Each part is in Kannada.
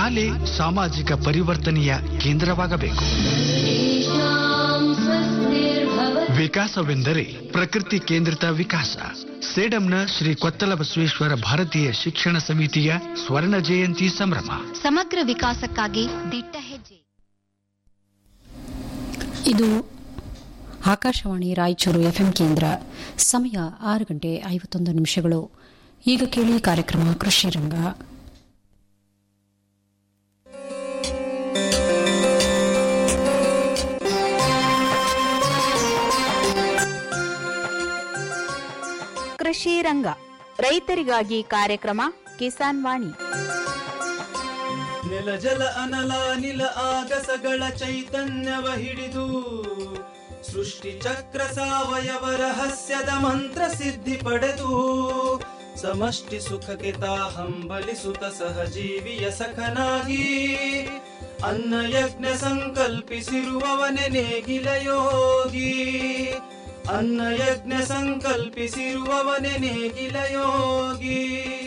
ಶಾಲೆ ಸಾಮಾಜಿಕ ಪರಿವರ್ತನೆಯ ಕೇಂದ್ರವಾಗಬೇಕು ವಿಕಾಸವೆಂದರೆ ಪ್ರಕೃತಿ ಕೇಂದ್ರಿತ ವಿಕಾಸ ಸೇಡಂನ ಶ್ರೀ ಕೊತ್ತಲ ಬಸವೇಶ್ವರ ಭಾರತೀಯ ಶಿಕ್ಷಣ ಸಮಿತಿಯ ಸ್ವರ್ಣ ಜಯಂತಿ ಸಂಭ್ರಮ ಸಮಗ್ರ ವಿಕಾಸಕ್ಕಾಗಿ ದಿಟ್ಟ ಹೆಜ್ಜೆ ಇದು ಆಕಾಶವಾಣಿ ರಾಯಚೂರು ಎಫ್ಎಂ ಕೇಂದ್ರ ಸಮಯ ಆರು ಗಂಟೆ ಐವತ್ತೊಂದು ನಿಮಿಷಗಳು ಈಗ ಕೇಳಿ ಕಾರ್ಯಕ್ರಮ ಕೃಷಿ ರಂಗ ಕೃಷಿ ರಂಗ ರೈತರಿಗಾಗಿ ಕಾರ್ಯಕ್ರಮ ಕಿಸಾನ್ ವಾಣಿ ನೆಲ ಜಲ ಅನಲ ನಿಲ ಆಗಸಗಳ ಚೈತನ್ಯವ ಹಿಡಿದು ಸೃಷ್ಟಿ ಚಕ್ರ ಸಾವಯವ ರಹಸ್ಯದ ಮಂತ್ರ ಸಿದ್ಧಿ ಪಡೆದು ಸಮಷ್ಟಿ ಸುಖಕ್ಕೆ ತಾ ಹಂಬಲಿಸುತ್ತ ಸಹಜೀವಿಯ ಸಖನಾಗಿ ಅನ್ನ ಯಜ್ಞ ಸಂಕಲ್ಪಿಸಿರುವವನೆ ನೇಗಿಲ ಯೋಗಿ ಅನ್ನ ಯಜ್ಞ ಸಂಕಲ್ಪಿಸಿರುವವನೆ ನೇಗಿಲ ಯೋಗಿ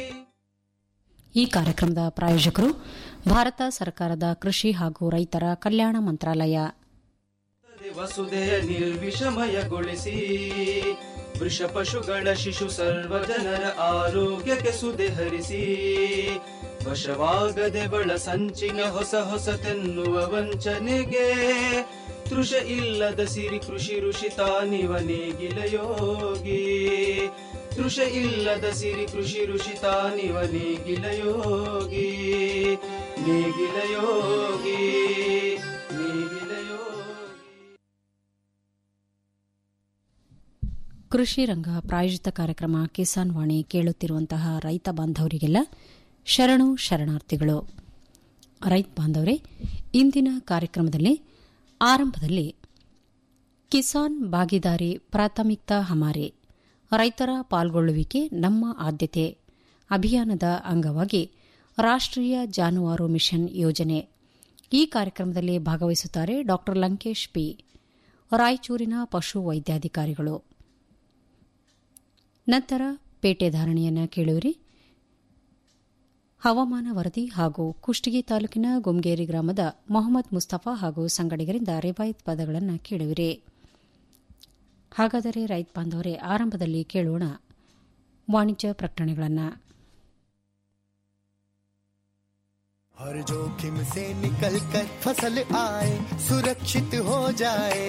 ಈ ಕಾರ್ಯಕ್ರಮದ ಪ್ರಾಯೋಜಕರು ಭಾರತ ಸರ್ಕಾರದ ಕೃಷಿ ಹಾಗೂ ರೈತರ ಕಲ್ಯಾಣ ಮಂತ್ರಾಲಯ ವಸುದೆಯ ನಿರ್ವಿಷಮಯಗೊಳಿಸಿ ವೃಷ ಪಶುಗಳ ಶಿಶು ಸರ್ವ ಜನರ ಆರೋಗ್ಯಕ್ಕೆ ಸುದೆ ಹರಿಸಿ ವಶವಾಗದೆ ಬಳ ಸಂಚಿನ ಹೊಸ ಹೊಸತೆನ್ನುವ ವಂಚನೆಗೆ ತೃಷ ಇಲ್ಲದ ಸಿರಿ ಕೃಷಿ ಋಷಿ ತಾನಿವ ನೇಗಿಲ ಯೋಗಿ ತೃಷ ಇಲ್ಲದ ಸಿರಿ ಕೃಷಿ ಋಷಿ ತಾನಿವ ನೇಗಿಲ ಯೋಗಿ ನೇಗಿಲ ಯೋಗಿ ನೇಗಿಲ ಯೋಗಿ ಕೃಷಿ ರಂಗ ಪ್ರಾಯೋಜಿತ ಕಾರ್ಯಕ್ರಮ ಕಿಸಾನ್ ವಾಣಿ ಕೇಳುತ್ತಿರುವಂತಹ ರೈತ ಬಾಂಧವರಿಗೆಲ್ಲ ಶರಣು ಶರಣಾರ್ಥಿಗಳು ರೈತ ಬಾಂಧವರೇ ಇಂದಿನ ಕಾರ್ಯಕ್ರಮದಲ್ಲಿ ಆರಂಭದಲ್ಲಿ ಕಿಸಾನ್ ಭಾಗಿದಾರಿ ಪ್ರಾಥಮಿಕತಾ ಹಮಾರೆ ರೈತರ ಪಾಲ್ಗೊಳ್ಳುವಿಕೆ ನಮ್ಮ ಆದ್ಯತೆ ಅಭಿಯಾನದ ಅಂಗವಾಗಿ ರಾಷ್ಟೀಯ ಜಾನುವಾರು ಮಿಷನ್ ಯೋಜನೆ ಈ ಕಾರ್ಯಕ್ರಮದಲ್ಲಿ ಭಾಗವಹಿಸುತ್ತಾರೆ ಡಾ ಲಂಕೇಶ್ ಪಿ ರಾಯಚೂರಿನ ಪಶು ವೈದ್ಯಾಧಿಕಾರಿಗಳು ನಂತರ ಪೇಟೆ ಧಾರಣೆಯನ್ನು ಕೇಳುವಿರಿ ಹವಾಮಾನ ವರದಿ ಹಾಗೂ ಕುಷ್ಟಗಿ ತಾಲೂಕಿನ ಗುಮ್ಗೇರಿ ಗ್ರಾಮದ ಮೊಹಮ್ಮದ್ ಮುಸ್ತಫಾ ಹಾಗೂ ಸಂಗಡಿಗರಿಂದ ರಿವಾಯತ್ ಪದಗಳನ್ನು ಕೇಳುವಿರಿ ಹಾಗಾದರೆ ರೈತ ಬಾಂಧವರೇ ಆರಂಭದಲ್ಲಿ ಕೇಳೋಣ ವಾಣಿಜ್ಯ ಪ್ರಕಟಣೆಗಳನ್ನು हर जोखिम से निकल कर फसल आए सुरक्षित हो जाए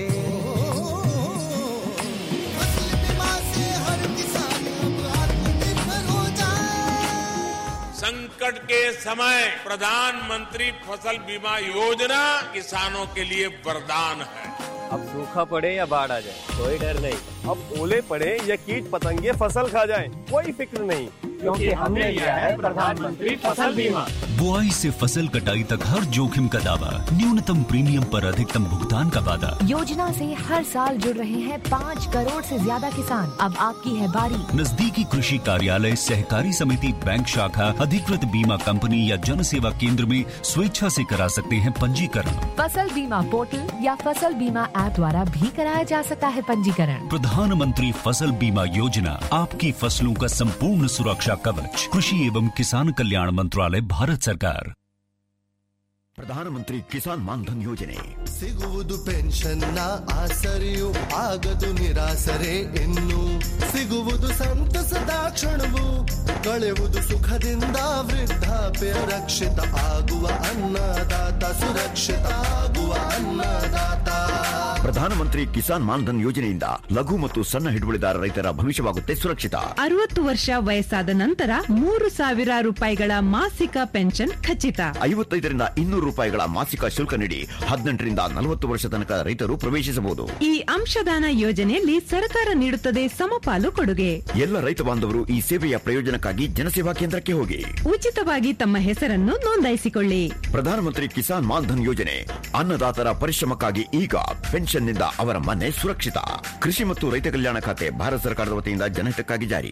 फसल बीमा से हर किसान अब आत्मनिर्भर हो जाए संकट के समय प्रधानमंत्री फसल बीमा योजना किसानों के लिए वरदान है अब सूखा पड़े या बाढ़ आ जाए कोई डर नहीं अब ओले पड़े या कीट पतंगे फसल खा जाए कोई फिक्र नहीं क्योंकि हमने लिया है प्रधानमंत्री फसल बीमा बुआई से फसल कटाई तक हर जोखिम का दावा न्यूनतम प्रीमियम पर अधिकतम भुगतान का वादा योजना से हर साल जुड़ रहे हैं पाँच करोड़ से ज्यादा किसान अब आपकी है बारी नजदीकी कृषि कार्यालय सहकारी समिति बैंक शाखा अधिकृत बीमा कंपनी या जन सेवा केंद्र में स्वेच्छा से करा सकते हैं पंजीकरण फसल बीमा पोर्टल या फसल बीमा ऐप द्वारा भी कराया जा सकता है पंजीकरण प्रधानमंत्री फसल बीमा योजना आपकी फसलों का संपूर्ण सुरक्षा कवच कृषि एवं किसान कल्याण मंत्रालय भारत सरकार ಪ್ರಧಾನಮಂತ್ರಿ ಕಿಸಾನ್ ಮಾನ್ಧನ್ ಯೋಜನೆ ಸಿಗುವುದು ಪೆನ್ಷನ್ನ ಆಸರೆಯು ಆಗದು ನಿರಾಸರೆ ಇನ್ನು ಸಿಗುವುದು ಸಂತಸದ ಕ್ಷಣವು ಕಳೆಯುವುದು ಸುಖದಿಂದ ವೃದ್ಧಾಪ್ಯ ರಕ್ಷಿತ ಆಗುವ ಅನ್ನದಾತ ಸುರಕ್ಷಿತ ಆಗುವ ಅನ್ನದಾತ ಪ್ರಧಾನಮಂತ್ರಿ ಕಿಸಾನ್ ಮಾನ್ಧನ್ ಯೋಜನೆಯಿಂದ ಲಘು ಮತ್ತು ಸಣ್ಣ ಹಿಡುವಳಿದಾರ ರೈತರ ಭವಿಷ್ಯವಾಗುತ್ತೆ ಸುರಕ್ಷಿತ ಅರವತ್ತು ವರ್ಷ ವಯಸ್ಸಾದ ನಂತರ ಮೂರು ಸಾವಿರ ರೂಪಾಯಿಗಳ ಮಾಸಿಕ ಪೆನ್ಷನ್ ಖಚಿತ ಐವತ್ತೈದರಿಂದ ಇನ್ನೂರು ರೂಪಾಯಿಗಳ ಮಾಸಿಕ ಶುಲ್ಕ ನೀಡಿ ಹದಿನೆಂಟರಿಂದ ನಲವತ್ತು ವರ್ಷ ತನಕ ರೈತರು ಪ್ರವೇಶಿಸಬಹುದು ಈ ಅಂಶದಾನ ಯೋಜನೆಯಲ್ಲಿ ಸರ್ಕಾರ ನೀಡುತ್ತದೆ ಸಮಪಾಲು ಕೊಡುಗೆ ಎಲ್ಲ ರೈತ ಬಾಂಧವರು ಈ ಸೇವೆಯ ಪ್ರಯೋಜನಕ್ಕಾಗಿ ಜನಸೇವಾ ಕೇಂದ್ರಕ್ಕೆ ಹೋಗಿ ಉಚಿತವಾಗಿ ತಮ್ಮ ಹೆಸರನ್ನು ನೋಂದಾಯಿಸಿಕೊಳ್ಳಿ ಪ್ರಧಾನಮಂತ್ರಿ ಕಿಸಾನ್ ಮಾನ್ಧನ್ ಯೋಜನೆ ಅನ್ನದಾತರ ಪರಿಶ್ರಮಕ್ಕಾಗಿ ಈಗ ಪೆನ್ಷನ್ನಿಂದ ಅವರ ಮನೆ ಸುರಕ್ಷಿತ ಕೃಷಿ ಮತ್ತು ರೈತ ಕಲ್ಯಾಣ ಖಾತೆ ಭಾರತ ಸರ್ಕಾರದ ವತಿಯಿಂದ ಜನಹಿತಕ್ಕಾಗಿ ಜಾರಿ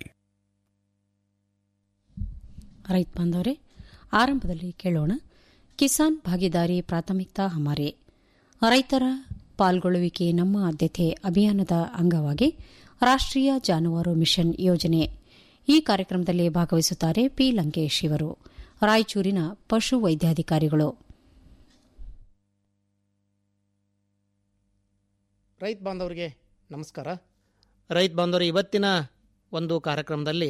ರೈತ ಬಾಂಧವರೇ ಆರಂಭದಲ್ಲಿ ಕೇಳೋಣ ಕಿಸಾನ್ ಭಾಗಿದಾರಿ ಪ್ರಾಥಮಿಕತಾ ಹಮಾರೆ ರೈತರ ಪಾಲ್ಗೊಳ್ಳುವಿಕೆ ನಮ್ಮ ಆದ್ಯತೆ ಅಭಿಯಾನದ ಅಂಗವಾಗಿ ರಾಷ್ಟೀಯ ಜಾನುವಾರು ಮಿಷನ್ ಯೋಜನೆ ಈ ಕಾರ್ಯಕ್ರಮದಲ್ಲಿ ಭಾಗವಹಿಸುತ್ತಾರೆ ಪಿ ಲಂಕೇಶ್ ಇವರು ರಾಯಚೂರಿನ ಪಶು ವೈದ್ಯಾಧಿಕಾರಿಗಳು ರೈತ ಬಾಂಧವರಿಗೆ ನಮಸ್ಕಾರ ರೈತ ಬಾಂಧವರು ಇವತ್ತಿನ ಒಂದು ಕಾರ್ಯಕ್ರಮದಲ್ಲಿ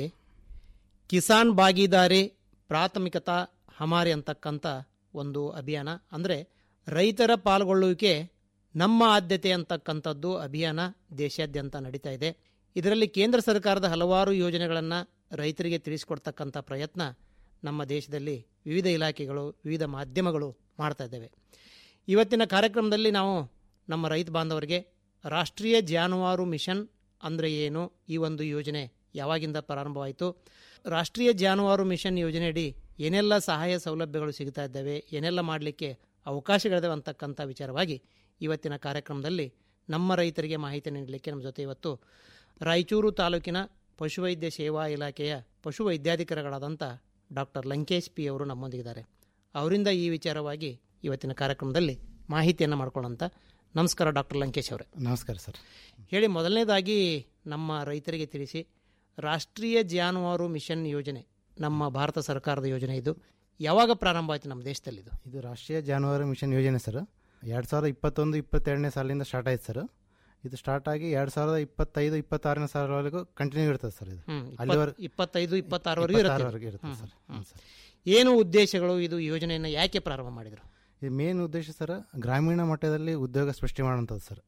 ಕಿಸಾನ್ ಭಾಗಿದಾರಿ ಪ್ರಾಥಮಿಕತಾ ಹಮಾರಿ ಅಂತಕ್ಕಂಥ ಒಂದು ಅಭಿಯಾನ ಅಂದರೆ ರೈತರ ಪಾಲ್ಗೊಳ್ಳುವಿಕೆ ನಮ್ಮ ಆದ್ಯತೆ ಅಂತಕ್ಕಂಥದ್ದು ಅಭಿಯಾನ ದೇಶಾದ್ಯಂತ ನಡೀತಾ ಇದೆ ಇದರಲ್ಲಿ ಕೇಂದ್ರ ಸರ್ಕಾರದ ಹಲವಾರು ಯೋಜನೆಗಳನ್ನು ರೈತರಿಗೆ ತಿಳಿಸಿಕೊಡ್ತಕ್ಕಂಥ ಪ್ರಯತ್ನ ನಮ್ಮ ದೇಶದಲ್ಲಿ ವಿವಿಧ ಇಲಾಖೆಗಳು ವಿವಿಧ ಮಾಧ್ಯಮಗಳು ಮಾಡ್ತಾ ಇದ್ದೇವೆ ಇವತ್ತಿನ ಕಾರ್ಯಕ್ರಮದಲ್ಲಿ ನಾವು ನಮ್ಮ ರೈತ ಬಾಂಧವರಿಗೆ ರಾಷ್ಟ್ರೀಯ ಜಾನುವಾರು ಮಿಷನ್ ಅಂದರೆ ಏನು ಈ ಒಂದು ಯೋಜನೆ ಯಾವಾಗಿಂದ ಪ್ರಾರಂಭವಾಯಿತು ರಾಷ್ಟ್ರೀಯ ಜಾನುವಾರು ಮಿಷನ್ ಯೋಜನೆಯಡಿ ಏನೆಲ್ಲ ಸಹಾಯ ಸೌಲಭ್ಯಗಳು ಸಿಗ್ತಾ ಇದ್ದಾವೆ ಏನೆಲ್ಲ ಮಾಡಲಿಕ್ಕೆ ಅವಕಾಶಗಳಿದಾವೆ ಅಂತಕ್ಕಂಥ ವಿಚಾರವಾಗಿ ಇವತ್ತಿನ ಕಾರ್ಯಕ್ರಮದಲ್ಲಿ ನಮ್ಮ ರೈತರಿಗೆ ಮಾಹಿತಿ ನೀಡಲಿಕ್ಕೆ ನಮ್ಮ ಜೊತೆ ಇವತ್ತು ರಾಯಚೂರು ತಾಲೂಕಿನ ಪಶುವೈದ್ಯ ಸೇವಾ ಇಲಾಖೆಯ ಪಶು ವೈದ್ಯಾಧಿಕಾರಿಗಳಾದಂಥ ಡಾಕ್ಟರ್ ಲಂಕೇಶ್ ಪಿ ಅವರು ನಮ್ಮೊಂದಿಗಿದ್ದಾರೆ ಅವರಿಂದ ಈ ವಿಚಾರವಾಗಿ ಇವತ್ತಿನ ಕಾರ್ಯಕ್ರಮದಲ್ಲಿ ಮಾಹಿತಿಯನ್ನು ಮಾಡ್ಕೊಳ್ಳೋಂಥ ನಮಸ್ಕಾರ ಡಾಕ್ಟರ್ ಲಂಕೇಶ್ ಅವರೇ ನಮಸ್ಕಾರ ಸರ್ ಹೇಳಿ ಮೊದಲನೇದಾಗಿ ನಮ್ಮ ರೈತರಿಗೆ ತಿಳಿಸಿ ರಾಷ್ಟ್ರೀಯ ಜಾನುವಾರು ಮಿಷನ್ ಯೋಜನೆ ನಮ್ಮ ಭಾರತ ಸರ್ಕಾರದ ಯೋಜನೆ ಇದು ಯಾವಾಗ ಪ್ರಾರಂಭ ಆಯಿತು ನಮ್ಮ ದೇಶದಲ್ಲಿ ಇದು ಇದು ರಾಷ್ಟ್ರೀಯ ಜಾನುವಾರು ಮಿಷನ್ ಯೋಜನೆ ಸರ್ ಎರಡು ಸಾವಿರದ ಇಪ್ಪತ್ತೊಂದು ಇಪ್ಪತ್ತೆರಡನೇ ಸಾಲಿಂದ ಸ್ಟಾರ್ಟ್ ಆಯ್ತು ಸರ್ ಇದು ಸ್ಟಾರ್ಟ್ ಆಗಿ ಎರಡು ಸಾವಿರದ ಇಪ್ಪತ್ತೈದು ಇಪ್ಪತ್ತಾರನೇ ಸಾಲವರೆಗೂ ಕಂಟಿನ್ಯೂ ಇರ್ತದೆ ಸರ್ ಇದು ಹ್ಮ್, ಇಪ್ಪತ್- ಅಲ್ಲಿವರೆಗೂ ಇಪ್ಪತ್ತೈದು ಇಪ್ಪತ್ತಾರವರೆಗೂ ಇರುತ್ತೆ. ಇಪ್ಪತ್ತಾರವರೆಗೂ ಇರುತ್ತೆ ಹ್ಮ್, ಸರ್ ಹ್ಮ್. ಹ್ಮ್, ಸರ್ ಏನು ಉದ್ದೇಶಗಳು ಇದು ಯೋಜನೆಯನ್ನು ಯಾಕೆ ಪ್ರಾರಂಭ ಮಾಡಿದರು ಈ ಮೇನ್ ಉದ್ದೇಶ ಸರ್ ಗ್ರಾಮೀಣ ಮಟ್ಟದಲ್ಲಿ ಉದ್ಯೋಗ ಸೃಷ್ಟಿ ಮಾಡೋಂಥದ್ದು ಸರ್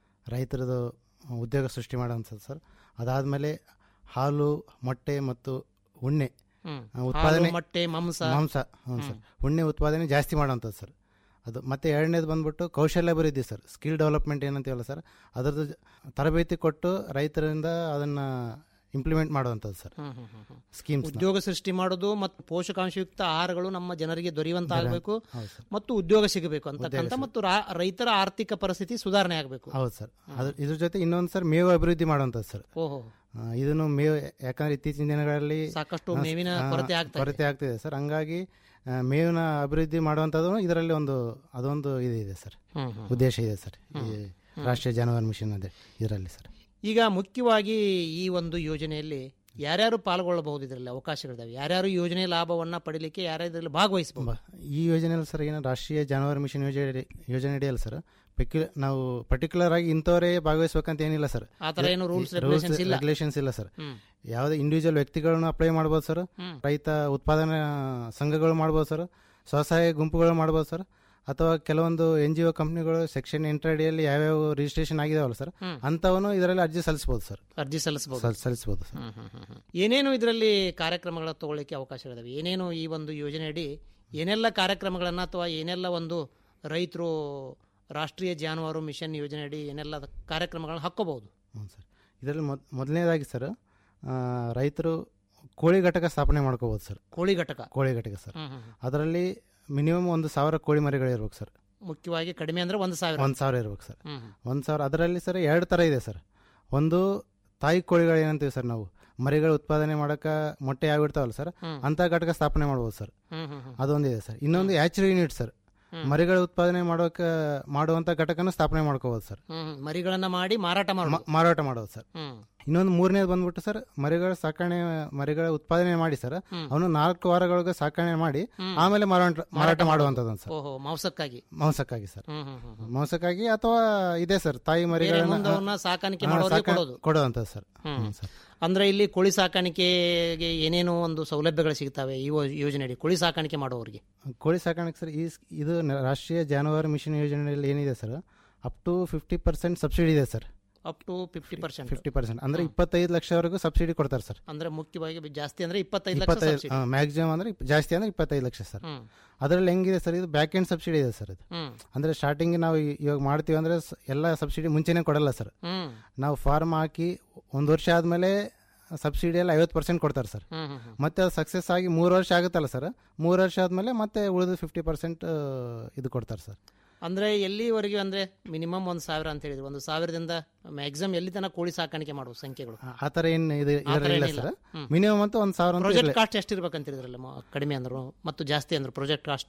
ರೈತರದು ಉದ್ಯೋಗ ಸೃಷ್ಟಿ ಮಾಡೋಂಥದ್ದು ಸರ್ ಅದಾದಮೇಲೆ ಹಾಲು ಮೊಟ್ಟೆ ಮತ್ತು ಉಣ್ಣೆ ಹ್ಮ್. ಆ, ಉತ್ಪಾದನೆ ಹಾಲು, ಮೊಟ್ಟೆ, ಮಾಂಸ. ಮಾಂಸ ಹ್ಞೂ ಸರ್ ಉಣ್ಣೆ ಉತ್ಪಾದನೆ ಜಾಸ್ತಿ ಮಾಡೋಂಥದ್ದು ಸರ್ ಅದು ಮತ್ತೆ ಎರಡನೇದು ಬಂದ್ಬಿಟ್ಟು ಕೌಶಲ್ಯ ಅಭಿವೃದ್ಧಿ ಸರ್ ಸ್ಕಿಲ್ ಡೆವಲಪ್ಮೆಂಟ್ ಏನಂತೀವಲ್ಲ ಸರ್ ಅದರದ್ದು ಜ- ತರಬೇತಿ ಕೊಟ್ಟು ರೈತರಿಂದ ಅದನ್ನು ಇಂಪ್ಲಿಮೆಂಟ್ ಮಾಡುವಂಥದ್ದು ಸರ್ ಹ್ಮ್, ಹ್ಮ್, ಹ್ಮ್, ಹ್ಮ್. ಸ್ಕೀಮ್ಸ್ ಉದ್ಯೋಗ ಸೃಷ್ಟಿ ಮಾಡೋದು ಮತ್ತು ಪೋಷಕಾಂಶಯುಕ್ತ ಆಹಾರಗಳು ನಮ್ಮ ಜನರಿಗೆ ದೊರೆಯುವಂತ ಆಗಬೇಕು ಹೌದು ಸರ್. ಮತ್ತು ಉದ್ಯೋಗ ಸಿಗಬೇಕು ಅಂತಕ್ಕಂಥ ಉದ್ಯೋಗ ಮತ್ತು ರಾ- ರೈತರ ಆರ್ಥಿಕ ಪರಿಸ್ಥಿತಿ ಸುಧಾರಣೆ ಆಗಬೇಕು ಹೌದು ಸರ್ ಅದ್ರ ಇದ್ರ ಜೊತೆ ಇನ್ನೊಂದು ಸರ್ ಮೇವು ಅಭಿವೃದ್ಧಿ ಮಾಡುವಂಥದ್ದು ಸರ್ ಓಹೋ ಆ, ಇದನ್ನು ಮೇವು ಯಾಕಂದ್ರೆ ಇತ್ತೀಚಿನ ದಿನಗಳಲ್ಲಿ ಸಾಕಷ್ಟು ಆ, ಮೇವಿನ ಆ, ಕೊರತೆ ಆಗ್ತಾ ಇದೆ. ಕೊರತೆ ಆಗ್ತಿದೆ ಸರ್ ಹಂಗಾಗಿ ಆ, ಮೇವಿನ ಅಭಿವೃದ್ಧಿ ಮಾಡುವಂಥದ್ದು ಇದರಲ್ಲಿ ಒಂದು ಅದೊಂದು ಇದು ಇದೆ ಸರ್ ಹ್ಮ್, ಹ್ಮ್. ಉದ್ದೇಶ ಇದೆ ಸರ್ ಈ ಹ್ಮ್, ಹ್ಮ್. ರಾಷ್ಟ್ರೀಯ ಜಾನುವಾರು ಮಿಷನ್ ಅದೇ ಇದರಲ್ಲಿ ಸರ್ ಈಗ ಮುಖ್ಯವಾಗಿ ಈ ಒಂದು ಯೋಜನೆಯಲ್ಲಿ ಯಾರ್ಯಾರು ಪಾಲ್ಗೊಳ್ಳಬಹುದು ಇದರಲ್ಲಿ ಅವಕಾಶಗಳಿದಾವೆ ಯಾರ್ಯಾರು ಯೋಜನೆ ಲಾಭವನ್ನ ಪಡಿಲಿಕ್ಕೆ ಯಾರ್ಯಾರು ಇದರಲ್ಲಿ ಭಾಗವಹಿಸಬಹುದು ಈ ಯೋಜನೆಯಲ್ಲಿ ಸರ್ ಏನು ರಾಷ್ಟ್ರೀಯ ಜಾನುವಾರು ಮಿಷನ್ ಯೋಜನೆ ಯೋಜನೆ ಅಡಿಯಲ್ಲಿ ಸರ್ ಪೆಕ್ಯು ನಾವು ಪರ್ಟಿಕ್ಯುಲರ್ ಆಗಿ ಇಂಥವರೇ ಭಾಗವಹಿಸ್ಬೇಕಂತ ಏನಿಲ್ಲ ಸರ್ ಆ ಥರ ಏನು rules, regulations ಇಲ್ಲ? ರೆಗ್ಯುಲೇಷನ್ಸ್ ಇಲ್ಲ ಸರ್ ಹ್ಮ್. ಯಾವುದೇ ಇಂಡಿವಿಜುವಲ್ ವ್ಯಕ್ತಿಗಳನ್ನು ಅಪ್ಲೈ ಮಾಡ್ಬೋದು ಸರ್ ಹ್ಮ್. ರೈತ ಉತ್ಪಾದನಾ ಸಂಘಗಳು ಮಾಡ್ಬೋದು ಸರ್ ಸ್ವಸಹಾಯ ಗುಂಪುಗಳು ಮಾಡ್ಬೋದು ಸರ್ ಅಥವಾ ಕೆಲವೊಂದು ಎನ್ ಜಿ ಒ ಕಂಪ್ನಿಗಳು ಸೆಕ್ಷನ್ ಎಂಟರ್ ಅಡಿಯಲ್ಲಿ ಯಾವ್ಯಾವ ರಿಜಿಸ್ಟ್ರೇಷನ್ ಆಗಿದಾವಲ್ಲ ಸರ್ ಹ್ಮ್. ಅಂಥವನು ಇದರಲ್ಲಿ ಅರ್ಜಿ ಸಲ್ಲಿಸ್ಬೋದು ಸರ್ ಅರ್ಜಿ ಸಲ್ಲಿಸಬಹುದು ಸಲ್- ಸಲ್ಲಿಸ್ಬೋದು ಸರ್ ಹ್ಮ್, ಹ್ಮ್, ಹ್ಮ್, ಹ್ಮ್. ಏನೇನು ಇದರಲ್ಲಿ ಕಾರ್ಯಕ್ರಮಗಳ ತಗೊಳ್ಳಿಕ್ಕೆ ಅವಕಾಶಗಳಿದಾವೆ ಏನೇನು ಈ ಒಂದು ಯೋಜನೆಯಡಿ ಏನೆಲ್ಲ ಕಾರ್ಯಕ್ರಮಗಳನ್ನು ಅಥವಾ ಏನೆಲ್ಲ ಒಂದು ರೈತರು ರಾಷ್ಟ್ರೀಯ ಜಾನುವಾರು ಮಿಷನ್ ಯೋಜನೆಯಡಿ ಏನೆಲ್ಲ ಕಾರ್ಯಕ್ರಮಗಳನ್ನ ಹಾಕ್ಕೋಬಹುದು ಹ್ಞೂ ಸರ್ ಇದರಲ್ಲಿ ಮೊದ್ ಮೊದಲನೇದಾಗಿ ಸರ್ ಆ, ರೈತರು ಕೋಳಿ ಘಟಕ ಸ್ಥಾಪನೆ ಮಾಡ್ಕೋಬೋದು ಸರ್ ಕೋಳಿ ಘಟಕ ಕೋಳಿ ಘಟಕ ಸರ್ ಹ್ಮ್, ಹ್ಮ್, ಹ್ಮ್. ಅದರಲ್ಲಿ ಮಿನಿಮಮ್ ಒಂದು ಸಾವಿರ ಕೋಳಿ ಮರಿಗಳಿರ್ಬೇಕು ಸರ್ ಮುಖ್ಯವಾಗಿ ಕಡಿಮೆ ಅಂದ್ರೆ ಒಂದು ಸಾವಿರ ಒಂದು ಸಾವಿರ ಇರ್ಬೇಕು ಸರ್ ಹ್ಮ್, ಹ್ಮ್. ಒಂದು ಸಾವಿರ ಅದರಲ್ಲಿ ಸರ್ ಎರಡು ಥರ ಇದೆ ಸರ್ ಒಂದು ತಾಯಿ ಕೋಳಿಗಳು ಏನಂತೀವಿ ಸರ್ ನಾವು ಮರಿಗಳು ಉತ್ಪಾದನೆ ಮಾಡೋಕೆ ಮೊಟ್ಟೆ ಯಾವ ಇರ್ತಾವಲ್ಲ ಸರ್ ಹ್ಮ್. ಅಂಥ ಘಟಕ ಸ್ಥಾಪನೆ ಮಾಡ್ಬೋದು ಸರ್ ಹ್ಮ್, ಹ್ಮ್, ಹ್ಮ್. ಅದೊಂದಿದೆ ಸರ್ ಇನ್ನೊಂದು ಹ್ಯಾಚರಿ ಯೂನಿಟ್ ಸರ್ ಹ್ಮ್. ಮರಿಗಳ ಉತ್ಪಾದನೆ ಮಾಡೋಕೆ ಮಾಡುವಂಥ ಘಟಕನ ಸ್ಥಾಪನೆ ಮಾಡ್ಕೋಬೋದು ಸರ್ ಹ್ಮ್, ಹ್ಮ್. ಮರಿಗಳನ್ನ ಮಾಡಿ ಮಾರಾಟ ಮ- ಮಾಡೋದು ಮಾರಾಟ ಮಾಡೋದು ಸರ್ ಹ್ಮ್. ಇನ್ನೊಂದು ಮೂರನೇದು ಬಂದ್ಬಿಟ್ಟು ಸರ್ ಮರಿಗಳ ಸಾಕಣೆ ಮರಿಗಳ ಉತ್ಪಾದನೆ ಮಾಡಿ ಸರ್ ಹ್ಮ್. ಅವನು ನಾಲ್ಕು ವಾರಗಳಿಗೆ ಸಾಕಣೆ ಮಾಡಿ ಹ್ಮ್. ಆಮೇಲೆ ಮಾರಾಟ ಮಾರಾಟ ಮಾಡುವಂಥದ್ದು ಸರ್ ಓಹೋ ಮಾಂಸಕ್ಕಾಗಿ ಮಾಂಸಕ್ಕಾಗಿ ಸರ್ ಹ್ಮ್, ಹ್ಮ್, ಹ್ಮ್, ಹ್ಮ್. ಮಾಂಸಕ್ಕಾಗಿ ಅಥವಾ ಇದೆ ಸರ್ ತಾಯಿ ಬೇರೆ ಮರಿಗಳನ್ನ ಮುಂದೆ ಅವನ್ನ ಸಾಕಾಣಿಕೆ ಹಾ, ಮಾಡೋರಿಗೆ ಸಾಕ- ಕೊಡೋದು. ಕೊಡುವಂಥದ್ದು ಸರ್ ಹ್ಮ್. ಹ್ಮ್ ಸರ್ ಅಂದ್ರೆ ಇಲ್ಲಿ ಕೋಳಿ ಸಾಕಾಣಿಕೆಗೆ ಏನೇನೋ ಒಂದು ಸೌಲಭ್ಯಗಳು ಸಿಗ್ತವೆ ಈ ಯೋ- ಯೋಜನೆಯಡಿ ಕೋಳಿ ಸಾಕಾಣಿಕೆ ಮಾಡುವವರಿಗೆ ಕೋಳಿ ಸಾಕಾಣಿಕೆ ಸರ್ ಈ ಸ್- ಇದು ನ- ರಾಷ್ಟ್ರೀಯ ಜಾನುವಾರು ಮಿಷನ್ ಯೋಜನೆಯಲ್ಲಿ ಏನಿದೆ sir up to fifty percent subsidy ಇದೆ sir up to fifty percent fifty percent ಅಂದ್ರೆ ಇಪ್ಪತ್ತೈದು ಲಕ್ಷವರೆಗೂ ಸಬ್ಸಿಡಿ ಕೊಡ್ತಾರೆ ಸರ್ ಅಂದ್ರೆ ಮುಖ್ಯವಾಗಿ ಜಾಸ್ತಿ ಅಂದ್ರೆ ಇಪ್ಪತ್ತೈದು ಲಕ್ಷ ಇಪ್ಪತ್ತೈದು ಸಬ್ಸಿಡಿ ಮ್ಯಾಕ್ಸಿಮಮ್ ಅಂದ್ರೆ ಇಪ್- ಜಾಸ್ತಿ ಅಂದ್ರೆ ಇಪ್ಪತ್ತೈದು ಲಕ್ಷ ಸರ್ ಹ್ಮ್. ಅದರಲ್ಲಿ ಹೆಂಗಿದೆ ಸರ್ ಇದು ಬ್ಯಾಕ್ ಎಂಡ್ ಸಬ್ಸಿಡಿ ಇದೆ ಸರ್ ಇದು ಹ್ಮ್. ಅಂದ್ರೆ ಸ್ಟಾರ್ಟಿಂಗ್ ನಾವು ಈ- ಇವಾಗ ಮಾಡ್ತೀವಿ ಅಂದ್ರೆ ಸ- ಎಲ್ಲ ಸಬ್ಸಿಡಿ ಮುಂಚೆನೇ ಕೊಡಲ್ಲ ಸರ್ ಹ್ಮ್. ನಾವು ಫಾರ್ಮ್ ಹಾಕಿ ಒಂದು ವರ್ಷ ಆದಮೇಲೆ ಸಬ್ಸಿಡಿಯಲ್ಲಿ ಐವತ್ತು ಪರ್ಸೆಂಟ್ ಕೊಡ್ತಾರೆ ಸರ್ ಹ್ಮ್, ಹ್ಮ್, ಹ್ಮ್. ಮತ್ತೆ ಅದು ಸಕ್ಸಸ್ ಆಗಿ ಮೂರು ವರ್ಷ ಆಗುತ್ತಲ್ಲ ಸರ್ ಮೂರು ವರ್ಷ ಆದಮೇಲೆ ಮತ್ತೆ ಉಳಿದು ಫಿಫ್ಟಿ ಪರ್ಸೆಂಟ್ ಇದು ಕೊಡ್ತಾರೆ ಸರ್ ಅಂದ್ರೆ ಎಲ್ಲಿವರೆಗೆ ಅಂದ್ರೆ ಮಿನಿಮಮ್ ಒಂದು ಸಾವಿರ ಅಂತ ಹೇಳಿದ್ರು ಒಂದು ಸಾವಿರದಿಂದ ಮ್ಯಾಕ್ಸಿಮಮ್ ಎಲ್ಲಿ ತನಕ ಕೋಳಿ ಸಾಕಾಣಿಕೆ ಮಾಡುವ ಸಂಖ್ಯೆಗಳು ಆ ಥರ ಏನು ಇದು ಆ ಥರ ಇದರಲ್ಲಿಲ್ಲ ಏನಿಲ್ಲ. ಸರ್ ಹ್ಮ್. ಮಿನಿಮಮ್ ಅಂತ ಒಂದು ಸಾವಿರ ಅಂತ ಪ್ರಾಜೆಕ್ಟ್ ಇರ್ಲಿ. ಕಾಸ್ಟ್ ಎಷ್ಟಿರ್ಬೇಕಂತ ಹೇಳಿದ್ರಲ್ಲ ಮ- ಕಡಿಮೆ ಅಂದ್ರು ಮತ್ತು ಜಾಸ್ತಿ ಅಂದ್ರು ಪ್ರಾಜೆಕ್ಟ್ ಕಾಸ್ಟ್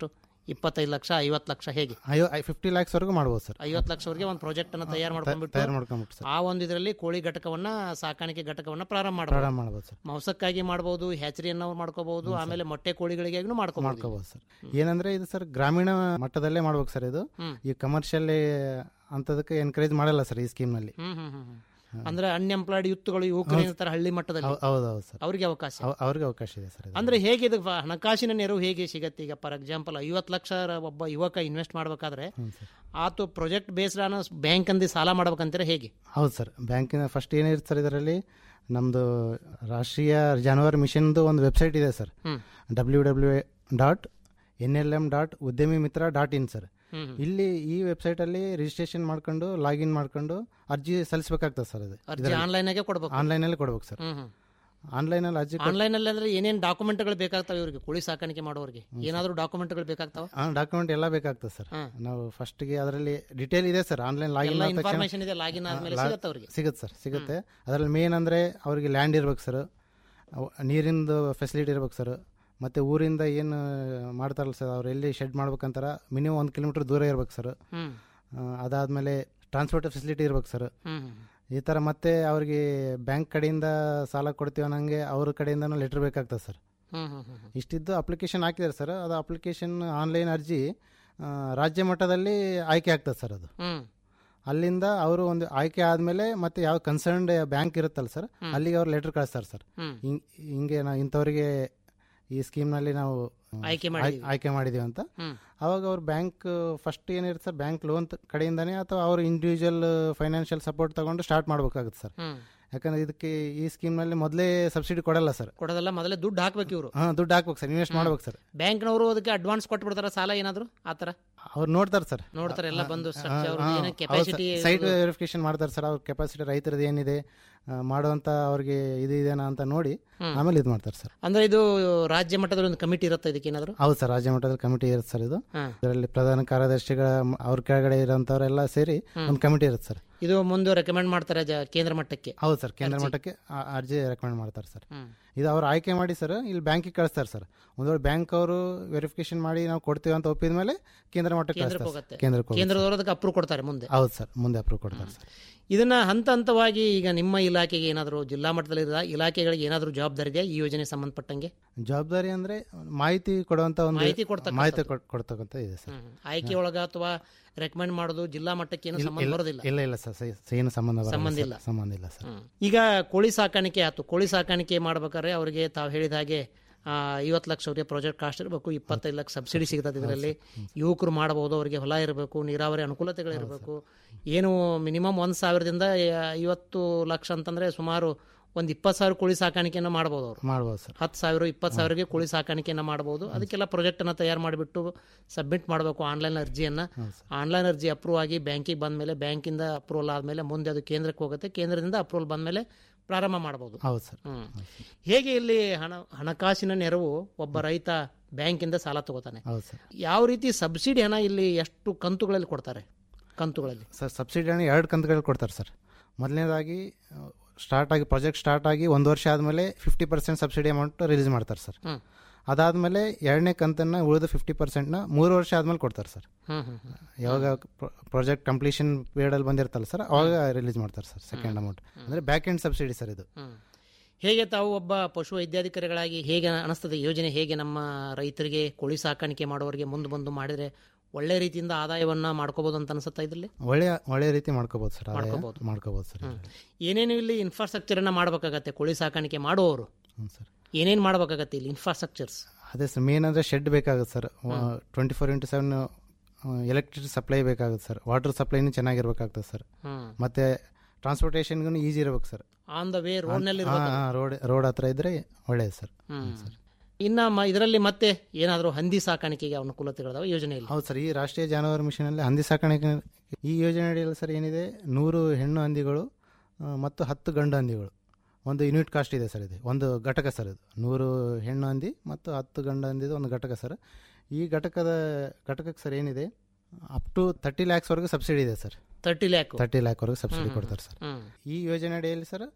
ಇಪ್ಪತ್ತೈದು ಲಕ್ಷ ಐವತ್ತು ಲಕ್ಷ ಹೇಗೆ ಐವ ಫಿಫ್ಟಿ ಲ್ಯಾಕ್ಸ್ವರೆಗೂ ಮಾಡ್ಬೋದು ಸರ್ ಐವತ್ತು ಲಕ್ಷವರೆಗೆ ಒಂದು ಪ್ರಾಜೆಕ್ಟ್ ಅನ್ನು ತಯಾರು ಮಾಡ್ಕೊಂಡ್ಬಿಟ್ಟು ತಯಾರು ಮಾಡ್ಕೊಂಬಿಟ್ಟು ಸರ್ ಆ ಒಂದು ಇದರಲ್ಲಿ ಕೋಳಿ ಘಟಕವನ್ನ ಸಾಕಾಣಿಕೆ ಘಟಕವನ್ನ ಪ್ರಾರಂಭ ಪ್ರಾರಂಭ ಮಾಡಬಹುದು ಮಾಡ್ಬೋದು ಸರ್ ಮಾಂಸಕ್ಕಾಗಿ ಮಾಡಬಹುದು ಹ್ಯಾಚರಿಯನ್ನು ಮಾಡ್ಕೋಬಹುದು ಆಮೇಲೆ ಮೊಟ್ಟೆ ಕೋಳಿಗಳಿಗಾಗಿನೂ ಮಾಡ್ಕೋಬಹುದು ಮಾಡ್ಕೋಬೋದು ಸರ್ ಏನಂದ್ರೆ ಇದು ಸರ್ ಗ್ರಾಮೀಣ ಮಟ್ಟದಲ್ಲೇ ಮಾಡ್ಬೇಕು ಸರ್ ಇದು ಹ್ಮ್. ಈ ಕಮರ್ಷಿಯಲ್ ಅಂತದಕ್ಕೆ ಎನ್ಕರೇಜ್ ಮಾಡಲ್ಲ ಸರ್ ಈ ಸ್ಕೀಮ್ನಲ್ಲಿ ಹ್ಮ್ ಹ್ಮ್ ಹ್ಮ್ ಹ್ಮ್. ಅಂದ್ರೆ ಅನ್ಎಂಪ್ಲಾಯ್ಡ್ ಯುತ್ತುಗಳು ಯುವಕರು ಏನಿರ್ತಾರೆ ಹಳ್ಳಿ ಮಟ್ಟದಲ್ಲಿ ಹೌದೌದು ಸರ್ ಅವರಿಗೆ ಅವಕಾಶ ಅವ್- ಅವ್ರಿಗೆ ಅವಕಾಶ ಇದೆ ಸರ್ ಇದು. ಅಂದ್ರೆ ಹೇಗೆ ಇದು ವ- ಹಣಕಾಸಿನ ನೆರವು ಹೇಗೆ ಸಿಗತ್ತೆ ಈಗ ಫಾರ್ ಎಕ್ಸಾಂಪಲ್ ಐವತ್ತು ಲಕ್ಷ ರ- ಒಬ್ಬ ಯುವಕ ಇನ್ವೆಸ್ಟ್ ಮಾಡ್ಬೇಕಾದ್ರೆ ಆತು ಪ್ರಾಜೆಕ್ಟ್ ಬೇಸ್ಡ್ ಆನ ಬ್ಯಾಂಕ್ ಅಂದಿ ಸಾಲ ಮಾಡ್ಬೇಕಂತಾರೆ ಹೇಗೆ ಹೌದು ಸರ್ ಬ್ಯಾಂಕಿನ ಫಸ್ಟ್ ಏನಿರುತ್ತೆ ಸರ್ ಇದರಲ್ಲಿ ನಮ್ಮದು ರಾಷ್ಟ್ರೀಯ ಜಾನುವಾರು ಮಿಷನ್ದು ಒಂದು ವೆಬ್ಸೈಟ್ ಇದೆ ಸರ್ ಹ್ಮ್. W W dot N L M dot Udyami Mitra dot in sir ಹ್ಮ್. ಇಲ್ಲಿ ಈ ವೆಬ್ಸೈಟಲ್ಲಿ ರಿಜಿಸ್ಟ್ರೇಷನ್ ಮಾಡ್ಕೊಂಡು ಲಾಗಿನ್ ಮಾಡ್ಕೊಂಡು ಅರ್ಜಿ ಸಲ್ಲಿಸಬೇಕಾಗ್ತದೆ ಸರ್ ಅದು ಅರ್ಜಿ ಆನ್ಲೈನಾಗೆ ಕೊಡ್ಬೇಕು ಆನ್ಲೈನಲ್ಲಿ ಕೊಡ್ಬೇಕು ಸರ್ ಹ್ಮ್ ಹ್ಮ್ ಆನ್ಲೈನಲ್ಲಿ ಅರ್ಜಿ ಆನ್ಲೈನ್ ಅಲ್ಲಿ ಅಂದ್ರೆ ಏನೇನು ಡಾಕ್ಯುಮೆಂಟ್ಗಳು ಬೇಕಾಗ್ತಾವೆ ಇವರಿಗೆ ಕೋಳಿ ಸಾಕಾಣಿಕೆ ಮಾಡೋರಿಗೆ ಏನಾದರೂ ಡಾಕ್ಯುಮೆಂಟ್ಗಳು ಬೇಕಾಗ್ತಾವ ಡಾಕ್ಯುಮೆಂಟ್ ಎಲ್ಲ ಬೇಕಾಗ್ತದೆ ಸರ್ ನಾವು ಫಸ್ಟ್ಗೆ ಅದರಲ್ಲಿ ಡಿಟೇಲ್ ಇದೆ ಸರ್ ಆನ್ಲೈನ್ ಲಾಗಿನ್ ಎಲ್ಲ ಇನ್ಫಾರ್ಮೇಶನ್ ಇದೆ ಲಾಗಿನ್ ಆದ್ಮೇಲೆ ಸಿಗತ್ತೆ ಅವ್ರಿಗೆ ಸಿಗುತ್ತೆ ಸರ್ ಸಿಗುತ್ತೆ ಅದರಲ್ಲಿ ಮೇನ್ ಅಂದರೆ ಅವ್ರಿಗೆ ಲ್ಯಾಂಡ್ ಇರ್ಬೇಕು ಸರ್ ನೀರಿಂದು ಫೆಸಿಲಿಟಿ ಇರ್ಬೇಕು ಸರ್ ಮತ್ತು ಊರಿಂದ ಏನು ಮಾಡ್ತಾರಲ್ಲ ಸರ್ ಅವ್ರು ಎಲ್ಲಿ ಶೆಡ್ ಮಾಡ್ಬೇಕಂತಾರ ಮಿನಿಮಮ್ ಒಂದು ಕಿಲೋಮೀಟ್ರ್ ದೂರ ಇರ್ಬೇಕು ಸರ್ ಹ್ಮ್. ಅದಾದಮೇಲೆ ಟ್ರಾನ್ಸ್ಪೋರ್ಟ್ ಫೆಸಿಲಿಟಿ ಇರ್ಬೇಕು ಸರ್ ಹ್ಮ್ ಹ್ಮ್. ಈ ಥರ ಮತ್ತೆ ಅವ್ರಿಗೆ ಬ್ಯಾಂಕ್ ಕಡೆಯಿಂದ ಸಾಲ ಕೊಡ್ತೀವಿ ಅನ್ನಂಗೆ ಅವ್ರ ಕಡೆಯಿಂದನೂ ಲೆಟ್ರ್ ಬೇಕಾಗ್ತದೆ ಸರ್ ಹ್ಮ್ ಹ್ಮ್ ಹ್ಮ್ ಹ್ಮ್. ಇಷ್ಟಿದ್ದು ಅಪ್ಲಿಕೇಶನ್ ಹಾಕಿದ್ದಾರೆ ಸರ್ ಅದು ಅಪ್ಲಿಕೇಶನ್ ಆನ್ಲೈನ್ ಅರ್ಜಿ ಆ, ರಾಜ್ಯ ಮಟ್ಟದಲ್ಲಿ ಆಯ್ಕೆ ಆಗ್ತದೆ ಸರ್ ಅದು ಹ್ಮ್ ಅಲ್ಲಿಂದ ಅವರು ಒಂದು ಆಯ್ಕೆ ಆದಮೇಲೆ ಮತ್ತೆ ಯಾವ ಕನ್ಸರ್ನ್ಡ್ ಬ್ಯಾಂಕ್ ಇರುತ್ತಲ್ಲ ಸರ್ ಅಲ್ಲಿಗೆ ಅವ್ರು ಲೆಟರ್ ಕಳಿಸ್ತಾರೆ ಸರ್ ಹ್ಮ್. ಹಿಂಗ್- ಹಿಂಗೆ ನಾವು ಇಂಥವ್ರಿಗೆ ಈ ಸ್ಕೀಮ್ನಲ್ಲಿ ನಾವು ಆಯ್ಕೆ ಆಯ್- ಮಾಡಿದೀವಿ. ಆಯ್ಕೆ ಮಾಡಿದೀವಿ ಅಂತ ಹ್ಮ್. ಅವಾಗ ಅವ್ರು ಬ್ಯಾಂಕ್ ಫಸ್ಟ್ ಏನಿರುತ್ತೆ ಸರ್ ಬ್ಯಾಂಕ್ ಲೋನ್ ಕಡೆಯಿಂದನೇ ಅಥವಾ ಅವ್ರು ಇಂಡಿವಿಜುವಲ್ ಫೈನಾನ್ಷಿಯಲ್ ಸಪೋರ್ಟ್ ತಗೊಂಡು ಸ್ಟಾರ್ಟ್ ಮಾಡ್ಬೇಕಾಗುತ್ತೆ ಸರ್ ಹ್ಮ್. ಯಾಕಂದ್ರೆ ಇದಕ್ಕೆ ಈ ಸ್ಕೀಮ್ನಲ್ಲಿ ಮೊದಲೇ ಸಬ್ಸಿಡಿ ಕೊಡಲ್ಲ ಸರ್ ಕೊಡೋದಲ್ಲ ಮೊದಲೇ ದುಡ್ಡು ಹಾಕ್ಬೇಕು ಇವರು ಹಾಂ ದುಡ್ಡು ಹಾಕ್ಬೇಕು ಸರ್ ಇನ್ವೆಸ್ಟ್ ಮಾಡ್ಬೇಕು ಸರ್ ಬ್ಯಾಂಕ್ನವರು ಅದಕ್ಕೆ ಅಡ್ವಾನ್ಸ್ ಕೊಟ್ಬಿಡ್ತಾರ ಸಾಲ ಏನಾದ್ರು ಆತರ ಅವ್ರು ನೋಡ್ತಾರೆ ಸರ್ ನೋಡ್ತಾರೆ ಎಲ್ಲ ಬಂದು structure ಅವ್ರದ್ದು ಏನೇ capacity ಸೈಟ್ ಇರೋದು. ವೆರಿಫಿಕೇಶನ್ ಮಾಡ್ತಾರೆ ಸರ್ ಅವ್ರ ಕೆಪಾಸಿಟಿ ರೈತರದ್ದು ಏನಿದೆ ಆ, ಮಾಡುವಂತ ಅವ್ರಿಗೆ ಇದು ಇದೇನಾ ಅಂತ ನೋಡಿ ಆಮೇಲೆ ಇದು ಮಾಡ್ತಾರೆ ಸರ್ ಅಂದ್ರೆ ಇದು ರಾಜ್ಯ ಮಟ್ಟದಲ್ಲಿ ಒಂದು ಕಮಿಟಿ ಇರುತ್ತೆ ಇದಕ್ಕೆ ಏನಾದ್ರು ಹೌದು ಸರ್ ರಾಜ್ಯ ಮಟ್ಟದಲ್ಲಿ ಕಮಿಟಿ ಇರುತ್ತೆ ಸರ್ ಇದು ಹಾ. ಇದರಲ್ಲಿ ಪ್ರಧಾನ ಕಾರ್ಯದರ್ಶಿಗಳ ಮ- ಅವ್ರ ಕೆಳಗಡೆ ಇರೋಂಥವ್ರೆಲ್ಲ ಸೇರಿ ಒಂದು ಕಮಿಟಿ ಇರುತ್ತೆ ಸರ್ ಇದು ಮುಂದೆ ರೆಕಮೆಂಡ್ ಮಾಡ್ತಾರೆ ಜ- ಕೇಂದ್ರ ಮಟ್ಟಕ್ಕೆ ಹೌದು ಸರ್ ಕೇಂದ್ರ ಅರ್ಜಿ. ಮಟ್ಟಕ್ಕೆ ಆ- ಅರ್ಜಿ ರೆಕಮೆಂಡ್ ಮಾಡ್ತಾರೆ ಸರ್ ಹ್ಮ್. ಇದು ಅವ್ರು ಆಯ್ಕೆ ಮಾಡಿ ಸರ್ ಇಲ್ಲಿ ಬ್ಯಾಂಕಿಗೆ ಕಳಿಸ್ತಾರೆ ಸರ್ ಒಂದು ವೇಳೆ ಬ್ಯಾಂಕ್ ಅವರು ವೆರಿಫಿಕೇಶನ್ ಮಾಡಿ ನಾವು ಕೊಡ್ತೀವಿ ಅಂತ ಒಪ್ಪಿದ ಮೇಲೆ ಕೇಂದ್ರ ಮಟ್ಟಕ್ಕೆ ಕೇಂದ್ರಕ್ಕೆ ಕಳಿಸ್ತಾರೆ ಹೋಗುತ್ತೆ ಸರ್. ಕೇಂದ್ರಕ್ಕೆ ಹೋಗುತ್ತೆ ಕೇಂದ್ರದವರು ಅದಕ್ಕೆ ಅಪ್ರೂವ್ ಕೊಡ್ತಾರೆ ಮುಂದೆ ಹೌದು ಸರ್ ಮುಂದೆ ಅಪ್ರೂವ್ ಕೊಡ್ತಾರೆ ಸರ್ ಇದನ್ನ ಹಂತ ಹಂತವಾಗಿ ಈಗ ನಿಮ್ಮ ಇಲಾಖೆಗೆ ಏನಾದರೂ ಜಿಲ್ಲಾ ಮಟ್ಟದಲ್ಲಿ ಇರೋ ಇಲಾಖೆಗಳಿಗೆ ಏನಾದರೂ ಜವಾಬ್ದಾರಿ ಇದೆಯಾ ಈ ಯೋಜನೆ ಸಂಬಂಧಪಟ್ಟಂಗೆ ಜವಾಬ್ದಾರಿ ಅಂದ್ರೆ ಮಾಹಿತಿ ಕೊಡುವಂತ ಒಂದು ಮಾಹಿತಿ ಕೊಡ್ತಕ್ಕಂಥದ್ದು. ಮಾಹಿತಿ ಕೊಡ್- ಕೊಡ್ತಕ್ಕಂಥ ಇದೆ ಸರ್ ಆಯ್ಕೆ ಒಳಗ ಅಥವಾ ರೆಕಮೆಂಡ್ ಮಾಡೋದು ಜಿಲ್ಲಾ ಮಟ್ಟಕ್ಕೆ ಏನು ಇಲ್ಲ- ಸಂಬಂಧ ಇಲ್ಲ- ಬರೋದಿಲ್ಲ ಇಲ್ಲ ಇಲ್ಲ ಸರ್ ಸ- ಏನು ಸಂಬಂಧ ಬರಲ್ಲ ಸಂಬಂಧ ಸರ್. ಇಲ್ಲ. ಸಂಬಂಧ ಇಲ್ಲ ಸರ್ ಹ್ಮ್. ಈಗ ಕೋಳಿ ಸಾಕಾಣಿಕೆ ಆಯ್ತು ಕೋಳಿ ಸಾಕಾಣಿಕೆ ಮಾಡ್ಬೇಕಾದ್ರೆ ಅವರಿಗೆ ತಾವು ಹೇಳಿದ ಹಾಗೆ ಐವತ್ತು ಲಕ್ಷ ಅವರಿಗೆ ಪ್ರಾಜೆಕ್ಟ್ ಕಾಸ್ಟ್ ಇರಬೇಕು ಇಪ್ಪತ್ತೈದು ಲಕ್ಷ ಸಬ್ಸಿಡಿ ಸಿಗ್ತದೆ ಇದರಲ್ಲಿ ಯುವಕರು ಮಾಡಬಹುದು ಅವರಿಗೆ ಹೊಲ ಇರಬೇಕು ನೀರಾವರಿ ಅನುಕೂಲತೆಗಳಿರಬೇಕು ಏನು ಮಿನಿಮಮ್ ಒಂದು ಸಾವಿರದಿಂದ ಐವತ್ತು ಲಕ್ಷ ಅಂತಂದ್ರೆ ಸುಮಾರು ಒಂದು ಇಪ್ಪತ್ತು ಸಾವಿರ ಕೋಳಿ ಸಾಕಾಣಿಕೆಯನ್ನು ಮಾಡ್ಬೋದು ಅವರು ಮಾಡ್ಬೋದು ಸರ್ ಹತ್ತು ಸಾವಿರ ಇಪ್ಪತ್ತು ಸಾವಿರಗೆ ಕೋಳಿ ಸಾಕಾಣಿಕೆಯನ್ನು ಮಾಡ್ಬೋದು ಅದಕ್ಕೆಲ್ಲ ಪ್ರಾಜೆಕ್ಟನ್ನು ತಯಾರು ಮಾಡಿಬಿಟ್ಟು ಸಬ್ಮಿಟ್ ಮಾಡಬೇಕು ಆನ್ಲೈನ್ ಅರ್ಜಿಯನ್ನು ಆನ್ಲೈನ್ ಅರ್ಜಿ ಅಪ್ರೂವ್ ಆಗಿ ಬ್ಯಾಂಕಿಗೆ ಬಂದಮೇಲೆ ಬ್ಯಾಂಕಿಂದ ಅಪ್ರೂವಲ್ ಆದಮೇಲೆ ಮುಂದೆ ಅದು ಕೇಂದ್ರಕ್ಕೆ ಹೋಗುತ್ತೆ ಕೇಂದ್ರದಿಂದ ಅಪ್ರೂವಲ್ ಬಂದಮೇಲೆ ಪ್ರಾರಂಭ ಮಾಡ್ಬೋದು ಹೌದು ಸರ್ ಹ್ಮ್. ಹೇಗೆ ಇಲ್ಲಿ ಹಣ ಹಣಕಾಸಿನ ನೆರವು ಒಬ್ಬ ರೈತ ಬ್ಯಾಂಕಿಂದ ಸಾಲ ತಗೋತಾನೆ ಹೌದು ಸರ್ ಯಾವ ರೀತಿ ಸಬ್ಸಿಡಿ ಹಣ ಇಲ್ಲಿ ಎಷ್ಟು ಕಂತುಗಳಲ್ಲಿ ಕೊಡ್ತಾರೆ ಕಂತುಗಳಲ್ಲಿ ಸರ್ ಸಬ್ಸಿಡಿ ಹಣ ಎರಡು ಕಂತುಗಳು ಕೊಡ್ತಾರೆ ಸರ್ ಮೊದಲನೇದಾಗಿ ಸ್ಟಾರ್ಟ್ ಆಗಿ ಪ್ರಾಜೆಕ್ಟ್ ಸ್ಟಾರ್ಟ್ ಆಗಿ ಒಂದು ವರ್ಷ ಆದಮೇಲೆ fifty percent subsidy amount release ಮಾಡ್ತಾರೆ ಸರ್ ಹ್ಮ್. ಅದಾದಮೇಲೆ ಎರಡನೇ ಕಂತನ್ನು ಉಳಿದ ಫಿಫ್ಟಿ ಪರ್ಸೆಂಟ್ನ ಮೂರು ವರ್ಷ ಆದಮೇಲೆ ಕೊಡ್ತಾರೆ ಸರ್ ಹ್ಮ್ ಹ್ಮ್ ಹ್ಮ್. ಯಾವಾಗ ಪ್ರಾಜೆಕ್ಟ್ ಕಂಪ್ಲೀಷನ್ ಪೀರಿಯಡಲ್ಲಿ ಬಂದಿರ್ತಲ್ಲ ಸರ್ ಅವಾಗ ರಿಲೀಸ್ ಮಾಡ್ತಾರೆ ಸರ್ ಸೆಕೆಂಡ್ ಅಮೌಂಟ್ ಅಂದರೆ ಬ್ಯಾಕ್ ಎಂಡ್ ಸಬ್ಸಿಡಿ ಸರ್ ಇದು ಹ್ಮ್. ಹೇಗೆ ತಾವು ಒಬ್ಬ ಪಶು ವೈದ್ಯಾಧಿಕಾರಿಗಳಾಗಿ ಹೇಗೆ ಅನಿಸ್ತದೆ ಈ ಯೋಜನೆ ಹೇಗೆ ನಮ್ಮ ರೈತರಿಗೆ ಕೋಳಿ ಸಾಕಾಣಿಕೆ ಮಾಡೋರಿಗೆ ಮುಂದೆ ಬಂದು ಮಾಡಿದ್ರೆ ಒಳ್ಳೆ ರೀತಿಯಿಂದ ಆದಾಯವನ್ನ ಮಾಡ್ಕೋಬಹುದು ಅಂತ ಅನ್ಸುತ್ತಾ ಇದರಲ್ಲಿ ಒಳ್ಳೆಯ ಒಳ್ಳೆಯ ರೀತಿ ಮಾಡ್ಕೋಬೋದು ಸರ್ ಆದಾಯ ಮಾಡ್ಕೋಬೋದು. ಮಾಡ್ಕೋಬೋದು ಸರ್ ಏನೇನು ಇಲ್ಲಿ ಇನ್ಫ್ರಾಸ್ಟ್ರಕ್ಚರ್ ಅನ್ನ ಮಾಡಬೇಕಾಗತ್ತೆ ಕೋಳಿ ಸಾಕಾಣಿಕೆ ಮಾಡುವವರು ಹ್ಞೂ ಸರ್ ಏನೇನು ಮಾಡಬೇಕಾಗತ್ತೆ ಇಲ್ಲಿ ಇನ್ಫ್ರಾಸ್ಟ್ರಕ್ಚರ್ಸ್ ಅದೇ ಸರ್ ಮೇನ್ ಅಂದರೆ ಶೆಡ್ ಬೇಕಾಗುತ್ತೆ sir twenty four into seven electricity supply ಬೇಕಾಗುತ್ತೆ ಸರ್ ವಾಟರ್ ಸಪ್ಲೈನೂ ಚೆನ್ನಾಗಿರ್ಬೇಕಾಗ್ತದೆ ಸರ್ ಹ್ಮ್. ಮತ್ತು ಟ್ರಾನ್ಸ್ಪೋರ್ಟೇಷನ್ಗೂ ಈಸಿ ಇರ್ಬೇಕು sir on the way road ನಲ್ಲಿ ರೋಡ್ ರೋಡ್ ಹತ್ರ ಇದ್ರೆ ಒಳ್ಳೇದು ಸರ್ ಇನ್ನ ಮ- ಇದರಲ್ಲಿ ಮತ್ತೆ ಏನಾದರೂ ಹಂದಿ ಸಾಕಾಣಿಕೆಗೆ ಅನುಕೂಲತೆಗಳಿದಾವೆ ಯೋಜನೆಯಲ್ಲಿ ಹೌದು ಸರ್ ಈ ರಾಷ್ಟ್ರೀಯ ಜಾನುವಾರು ಮಿಷನಲ್ಲಿ ಹಂದಿ ಸಾಕಾಣಿಕೆ ಈ ಯೋಜನೆ ಅಡಿಯಲ್ಲಿ ಸರ್ ಏನಿದೆ ನೂರು ಹೆಣ್ಣು ಹಂದಿಗಳು ಆ, ಮತ್ತು ಹತ್ತು ಗಂಡು ಹಂದಿಗಳು ಒಂದು ಯೂನಿಟ್ ಕಾಸ್ಟ್ ಇದೆ ಸರ್ ಇದು ಒಂದು ಘಟಕ ಸರ್ ಇದು ನೂರು ಹೆಣ್ಣು ಹಂದಿ ಮತ್ತು ಹತ್ತು ಗಂಡು ಹಂದಿದು ಒಂದು ಘಟಕ ಸರ್ ಈ ಘಟಕದ ಘಟಕಕ್ಕೆ ಸರ್ ಏನಿದೆ ಅಪ್ ಟು ತರ್ಟಿ ಲ್ಯಾಕ್ಸ್ವರೆಗೂ ಸಬ್ಸಿಡಿ ಇದೆ ಸರ್ ತರ್ಟಿ ಲ್ಯಾಕ್ ತರ್ಟಿ ಲ್ಯಾಕ್ವರೆಗೂ ಸಬ್ಸಿಡಿ ಹ್ಮ್, ಕೊಡ್ತಾರೆ ಸರ್ ಹ್ಮ್. ಈ ಯೋಜನೆ ಅಡಿಯಲ್ಲಿ ಸರ್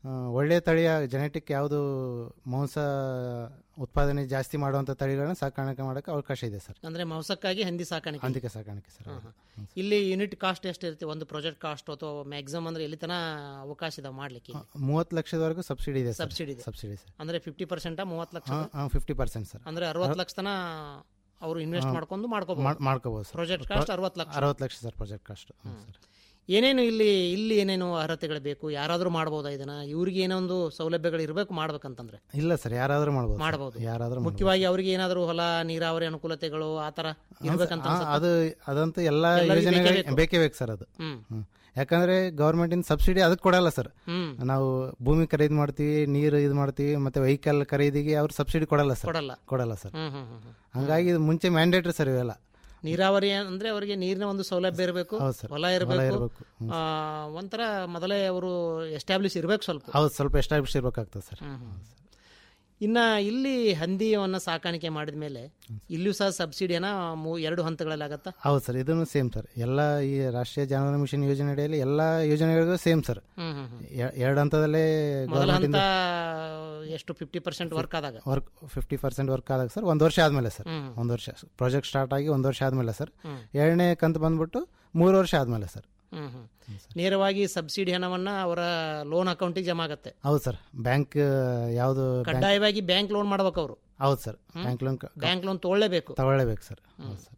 ಆ, ಒಳ್ಳೆಯ ತಳಿಯ ಜೆನೆಟಿಕ್ ಯಾವುದು ಮಾಂಸ ಉತ್ಪಾದನೆ ಜಾಸ್ತಿ ಮಾಡುವಂಥ ತಳಿಗಳನ್ನ ಸಾಕಾಣಿಕೆ ಮಾಡೋಕ್ಕೆ ಅವಕಾಶ ಇದೆ ಸರ್ ಅಂದ್ರೆ ಮಾಂಸಕ್ಕಾಗಿ ಹಂದಿ ಸಾಕಾಣಿಕೆ ಹಂದಿಕೆ ಸಾಕಾಣಿಕೆ ಸರ್ ಹಾ, ಹಾ. ಇಲ್ಲಿ ಯೂನಿಟ್ ಕಾಸ್ಟ್ ಎಷ್ಟಿರುತ್ತೆ ಒಂದು ಪ್ರಾಜೆಕ್ಟ್ ಕಾಸ್ಟ್ ಅಥವಾ ಮ್ಯಾಕ್ಸಿಮಮ್ ಅಂದ್ರೆ ಎಲ್ಲಿ ತನ ಅವಕಾಶ ಇದೆ ಮಾಡ್ಲಿಕ್ಕೆ ಇಲ್ಲಿ? ಮೂವತ್ತು ಲಕ್ಷದವರೆಗೂ ಸಬ್ಸಿಡಿ ಇದೆ ಸರ್ ಸಬ್ಸಿಡಿ ಇದೆ ಸಬ್ಸಿಡಿ ಸರ್ ಅಂದ್ರೆ ಫಿಫ್ಟಿ ಪರ್ಸೆಂಟ್ ಮೂವತ್ತು ಲಕ್ಷ ಹಾಂ ಹಾಂ ಫಿಫ್ಟಿ ಪರ್ಸೆಂಟ್ ಸರ್ ಅಂದ್ರೆ ಅರವತ್ತು ಲಕ್ಷ ತನ ಅವರು ಇನ್ವೆಸ್ಟ್ ಹಾ, ಮಾಡ್ಕೊಂಡು ಮಾಡ್- ಮಾಡ್ಕೋಬಹುದು ಮಾಡ್ಕೋಬೋದು ಸರ್ ಪ್ರಾಜೆಕ್ಟ್ ಕಾಸ್ಟ್ ಅರವತ್ತು ಲಕ್ಷ ಅರವತ್ತು ಲಕ್ಷ ಸರ್ ಪ್ರಾಜೆಕ್ಟ್ ಕಾಸ್ಟ್ ಸರ್ ಏನೇನು ಇಲ್ಲಿ ಇಲ್ಲಿ ಏನೇನು ಅರ್ಹತೆಗಳು ಬೇಕು ಯಾರಾದರೂ ಮಾಡ್ಬೋದಾ ಇದನ್ನ ಇವ್ರಿಗೆ ಏನೋ ಒಂದು ಸೌಲಭ್ಯಗಳು ಇರಬೇಕು ಮಾಡ್ಬೇಕಂತಂದ್ರೆ ಇಲ್ಲ ಸರ್ ಯಾರಾದರೂ ಮಾಡ್ಬೋದು ಸರ್. ಮಾಡ್ಬೋದು ಯಾರಾದರೂ ಮಾಡ್ಬೋದು. ಮುಖ್ಯವಾಗಿ ಅವ್ರಿಗೆ ಏನಾದರೂ ಹೊಲ ನೀರಾವರಿ ಅನುಕೂಲತೆಗಳು ಆ ಥರ ಇರ್ಬೇಕಂತ ಹಾ, ಅನ್ಸುತ್ತಾ? ಅದು ಅದಂತೂ ಎಲ್ಲ ಎಲ್ಲರಿಗೂ ಬೇಕೇ ಯೋಜನೆಗಳಿಗೆ ಬೇಕು. ಬೇಕೇ ಬೇಕು ಸರ್ ಅದು ಹ್ಮ್. ಹ್ಮ್. ಯಾಕಂದ್ರೆ ಗೌರ್ಮೆಂಟಿನ ಸಬ್ಸಿಡಿ ಅದಕ್ಕೆ ಕೊಡಲ್ಲ ಸರ್ ಹ್ಮ್. ನಾವು ಭೂಮಿ ಖರೀದಿ ಮಾಡ್ತೀವಿ ನೀರು ಇದು ಮಾಡ್ತೀವಿ ಮತ್ತೆ ವೆಹಿಕಲ್ ಖರೀದಿಗೆ ಅವ್ರು ಸಬ್ಸಿಡಿ ಕೊಡಲ್ಲ ಸರ್ ಕೊಡಲ್ಲ. ಕೊಡಲ್ಲ ಸರ್ ಹ್ಮ್, ಹ್ಮ್, ಹ್ಮ್, ಹ್ಮ್. ಹಂಗಾಗಿ ಇದು ಮುಂಚೆ ಮ್ಯಾಂಡೇಟ್ರಿ ಸರ್ ಇವೆಲ್ಲ ನೀರಾವರಿ ಅಂದ್ರೆ ಅವರಿಗೆ ನೀರಿನ ಒಂದು ಸೌಲಭ್ಯ ಇರಬೇಕು ಹೌದು ಸರ್. ಹೊಲ ಹೊಲ ಇರಬೇಕು ಇರ್ಬೇಕು. ಹ್ಮ್. ಒಂಥರ ಮೊದಲೇ ಅವರು ಎಸ್ಟಾಬ್ಲಿಷ್ ಇರಬೇಕು ಸ್ವಲ್ಪ ಹೌದು ಸ್ವಲ್ಪ ಎಸ್ಟಾಬ್ಲಿಷ್ ಇರ್ಬೇಕಾಗ್ತದೆ ಸರ್ ಹ್ಮ್, ಹ್ಮ್. ಇನ್ನ ಇಲ್ಲಿ ಹಂದಿಯವನ್ನ ಸಾಕಾಣಿಕೆ ಮಾಡಿದ ಮೇಲೆ ಇಲ್ಲಿಯೂ ಸಹ ಸಬ್ಸಿಡಿಯನ್ನ ಮೂ- ಎರಡು ಹಂತಗಳಲ್ಲಿ ಆಗತ್ತಾ ಹೌದು ಸರ್ ಇದನ್ನು ಸೇಮ್ ಸರ್ ಎಲ್ಲ ಈ ರಾಷ್ಟ್ರೀಯ ಜಾನುವಾರು ಮಿಷನ್ ಯೋಜನೆ ಅಡಿಯಲ್ಲಿ ಎಲ್ಲ ಯೋಜನೆಗಳಿಗೂ ಸೇಮ್ ಸರ್ ಹ್ಮ್, ಹ್ಮ್, ಹ್ಮ್. ಎ- ಎರಡು ಹಂತದಲ್ಲೇ ಮೊದಲ ಹಂತ ಗೌರ್ಮೆಂಟಿಂದ ಎಷ್ಟು ಫಿಫ್ಟಿ ಪರ್ಸೆಂಟ್ ವರ್ಕ್ ಆದಾಗ ವರ್ಕ್ ಫಿಫ್ಟಿ ಪರ್ಸೆಂಟ್ ವರ್ಕ್ ಆದಾಗ ಸರ್ ಒಂದು ವರ್ಷ ಆದಮೇಲೆ ಸರ್ ಹ್ಮ್. ಒಂದು ವರ್ಷ ಪ್ರಾಜೆಕ್ಟ್ ಸ್ಟಾರ್ಟ್ ಆಗಿ ಒಂದು ವರ್ಷ ಆದಮೇಲೆ ಸರ್ ಹ್ಮ್. ಎರಡನೇ ಕಂತು ಬಂದ್ಬಿಟ್ಟು ಮೂರು ವರ್ಷ ಆದಮೇಲೆ ಸರ್ ಹ್ಮ್, ಹ್ಮ್. ನೇರವಾಗಿ ಸಬ್ಸಿಡಿ ಹಣವನ್ನ ಅವರ ಲೋನ್ ಅಕೌಂಟಿಗೆ ಜಮಾ ಆಗತ್ತೆ ಹೌದು ಸರ್ ಬ್ಯಾಂಕ್ ಯಾವುದು ಕಡ್ಡಾಯವಾಗಿ ಬ್ಯಾಂಕ್ ಲೋನ್ ಮಾಡ್ಬೇಕು ಅವರು ಹೌದು sir bank loan bank loan ತಗೊಳ್ಳೇಬೇಕು ತಗೊಳ್ಳೇಬೇಕು ಸರ್ ಹೌದು ಸರ್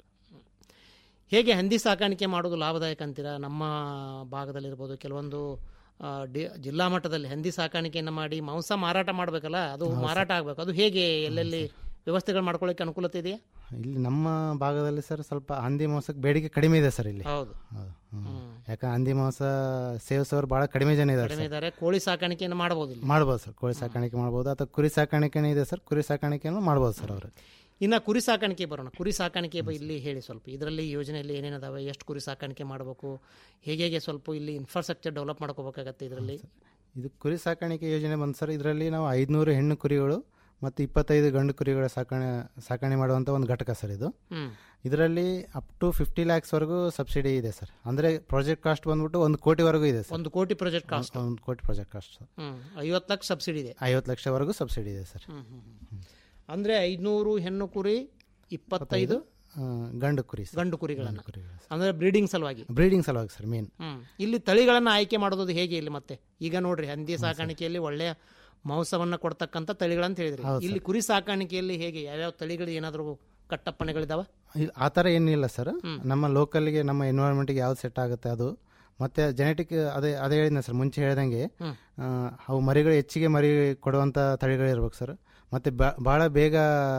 ಹೇಗೆ ಹಂದಿ ಸಾಕಾಣಿಕೆ ಮಾಡೋದು ಲಾಭದಾಯಕ ಅಂತೀರಾ ನಮ್ಮ ಭಾಗದಲ್ಲಿರ್ಬೋದು ಕೆಲವೊಂದು ಆ, ಡಿ- ಜಿಲ್ಲಾ ಮಟ್ಟದಲ್ಲಿ ಹಂದಿ ಸಾಕಾಣಿಕೆಯನ್ನು ಮಾಡಿ ಮಾಂಸ ಮಾರಾಟ ಮಾಡಬೇಕಲ್ಲ ಅದು ಮಾರಾಟ ಆಗಬೇಕು ಅದು ಹೇಗೆ ಎಲ್ಲೆಲ್ಲಿ ವ್ಯವಸ್ಥೆಗಳು ಮಾಡ್ಕೊಳ್ಳೋಕೆ ಅನುಕೂಲತೆ ಇದೆಯಾ ಇಲ್ಲಿ ನಮ್ಮ ಭಾಗದಲ್ಲಿ ಸರ್ ಸ್ವಲ್ಪ ಹಂದಿ ಮಾಂಸಕ್ಕೆ ಬೇಡಿಕೆ ಕಡಿಮೆ ಇದೆ ಸರ್ ಇಲ್ಲಿ ಹೌದು ಹೌದು ಹ್ಮ್. ಯಾಕಂದ್ರೆ ಹಂದಿ ಮಾಂಸ ಸೇವಿಸೋರು ಭಾಳ ಕಡಿಮೆ ಜನ ಇದ್ದಾರೆ ಕಡಿಮೆ ಸರ್ ಇದ್ದಾರೆ ಕೋಳಿ ಸಾಕಾಣಿಕೆಯನ್ನು ಮಾಡಬಹುದು ಇಲ್ಲಿ ಮಾಡ್ಬೋದು ಸರ್ ಕೋಳಿ ಸಾಕಾಣಿಕೆ ಮಾಡ್ಬೋದು ಅಥವಾ ಕುರಿ ಸಾಕಾಣಿಕೆನೇ ಇದೆ ಸರ್ ಕುರಿ ಸಾಕಾಣಿಕೆನೂ ಮಾಡ್ಬೋದು ಸರ್ ಅವರು ಇನ್ನು ಕುರಿ ಸಾಕಾಣಿಕೆ ಬರೋಣ ಕುರಿ ಸಾಕಾಣಿಕೆ ಬ- ಇಲ್ಲಿ ಹೇಳಿ ಸ್ವಲ್ಪ ಇದರಲ್ಲಿ ಯೋಜನೆಯಲ್ಲಿ ಏನೇನದಾವೆ ಎಷ್ಟು ಕುರಿ ಸಾಕಾಣಿಕೆ ಮಾಡಬೇಕು ಹೇಗೆ ಹೇಗೆ ಸ್ವಲ್ಪ ಇಲ್ಲಿ ಇನ್ಫ್ರಾಸ್ಟ್ರಕ್ಚರ್ ಡೆವಲಪ್ ಮಾಡ್ಕೋಬೇಕಾಗತ್ತೆ ಇದರಲ್ಲಿ ಇದು ಕುರಿ ಸಾಕಾಣಿಕೆ ಯೋಜನೆ ಬಂದು ಸರ್ ಇದರಲ್ಲಿ ನಾವು ಐದುನೂರು ಹೆಣ್ಣು ಕುರಿಗಳು ಮತ್ತು ಇಪ್ಪತ್ತೈದು ಗಂಡು ಕುರಿಗಳ ಸಾಕಣೆ ಸಾಕಣೆ ಮಾಡುವಂಥ ಒಂದು ಘಟಕ ಸರ್ ಇದು ಹ್ಮ್. ಇದರಲ್ಲಿ ಅಪ್ ಟು ಫಿಫ್ಟಿ ಲ್ಯಾಕ್ಸ್ವರೆಗೂ ಸಬ್ಸಿಡಿ ಇದೆ ಸರ್ ಅಂದರೆ ಪ್ರಾಜೆಕ್ಟ್ ಕಾಸ್ಟ್ ಬಂದ್ಬಿಟ್ಟು ಒಂದು ಕೋಟಿವರೆಗೂ ಇದೆ ಸರ್ ಒಂದು ಕೋಟಿ ಪ್ರಾಜೆಕ್ಟ್ ಕಾಸ್ಟ್ ಒಂದು ಕೋಟಿ ಪ್ರಾಜೆಕ್ಟ್ ಕಾಸ್ಟ್ ಸರ್ ಹ್ಮ್ ಐವತ್ತು ಲಕ್ಷ ಸಬ್ಸಿಡಿ ಇದೆ ಐವತ್ತು ಲಕ್ಷವರೆಗೂ ಸಬ್ಸಿಡಿ ಇದೆ ಸರ್ ಹ್ಮ್, ಹ್ಮ್, ಹ್ಮ್. ಅಂದ್ರೆ ಐದ್ನೂರು ಹೆಣ್ಣು ಕುರಿ ಇಪ್ಪತ್ತೈದು ಆ, ಗಂಡು ಕುರಿ ಸರ್. ಗಂಡು ಕುರಿಗಳನ್ನ ಗಂಡು ಕುರಿಗಳು ಅಂದ್ರೆ ಬ್ರೀಡಿಂಗ್ ಸಲುವಾಗಿ ಬ್ರೀಡಿಂಗ್ ಸಲುವಾಗಿ ಸರ್ ಮೇನ್ ಹ್ಮ್ ಇಲ್ಲಿ ತಳಿಗಳನ್ನ ಆಯ್ಕೆ ಮಾಡೋದು ಹೇಗೆ ಇಲ್ಲಿ ಮತ್ತೆ ಈಗ ನೋಡ್ರಿ ಹಂದಿ ಸಾಕಾಣಿಕೆಯಲ್ಲಿ ಒಳ್ಳೆಯ ಮಾಂಸವನ್ನ ಕೊಡ್ತಕ್ಕಂಥ ತಳಿಗಳಂತ ಹೇಳಿದ್ರಿ ಹೌದು ಇಲ್ಲಿ ಕುರಿ ಸಾಕಾಣಿಕೆಯಲ್ಲಿ ಹೇಗೆ ಯಾವ್ಯಾವ ತಳಿಗಳು ಏನಾದರೂ ಕಟ್ಟಪ್ಪಣೆಗಳಿದಾವ ಇಲ್- ಆ ಥರ ಏನಿಲ್ಲ ಸರ್ ನಮ್ಮ ಲೋಕಲ್ಗೆ ನಮ್ಮ ಎನ್ವೈರ್ಮೆಂಟ್ಗೆ ಯಾವ್ದು ಸೆಟ್ ಆಗುತ್ತೆ ಅದು ಮತ್ತು ಜೆನೆಟಿಕ್ ಅದೇ ಅದೇ ಹೇಳಿದ್ನ ಸರ್ ಮುಂಚೆ ಹೇಳ್ದಂಗೆ ಹ್ಮ್. ಆ, ಅವು ಮರಿಗಳು ಹೆಚ್ಚಿಗೆ ಮರಿ ಕೊಡುವಂಥ ತಳಿಗಳಿರ್ಬೇಕು ಸರ್ ಮತ್ತು ಭಾಳ ಬೇಗ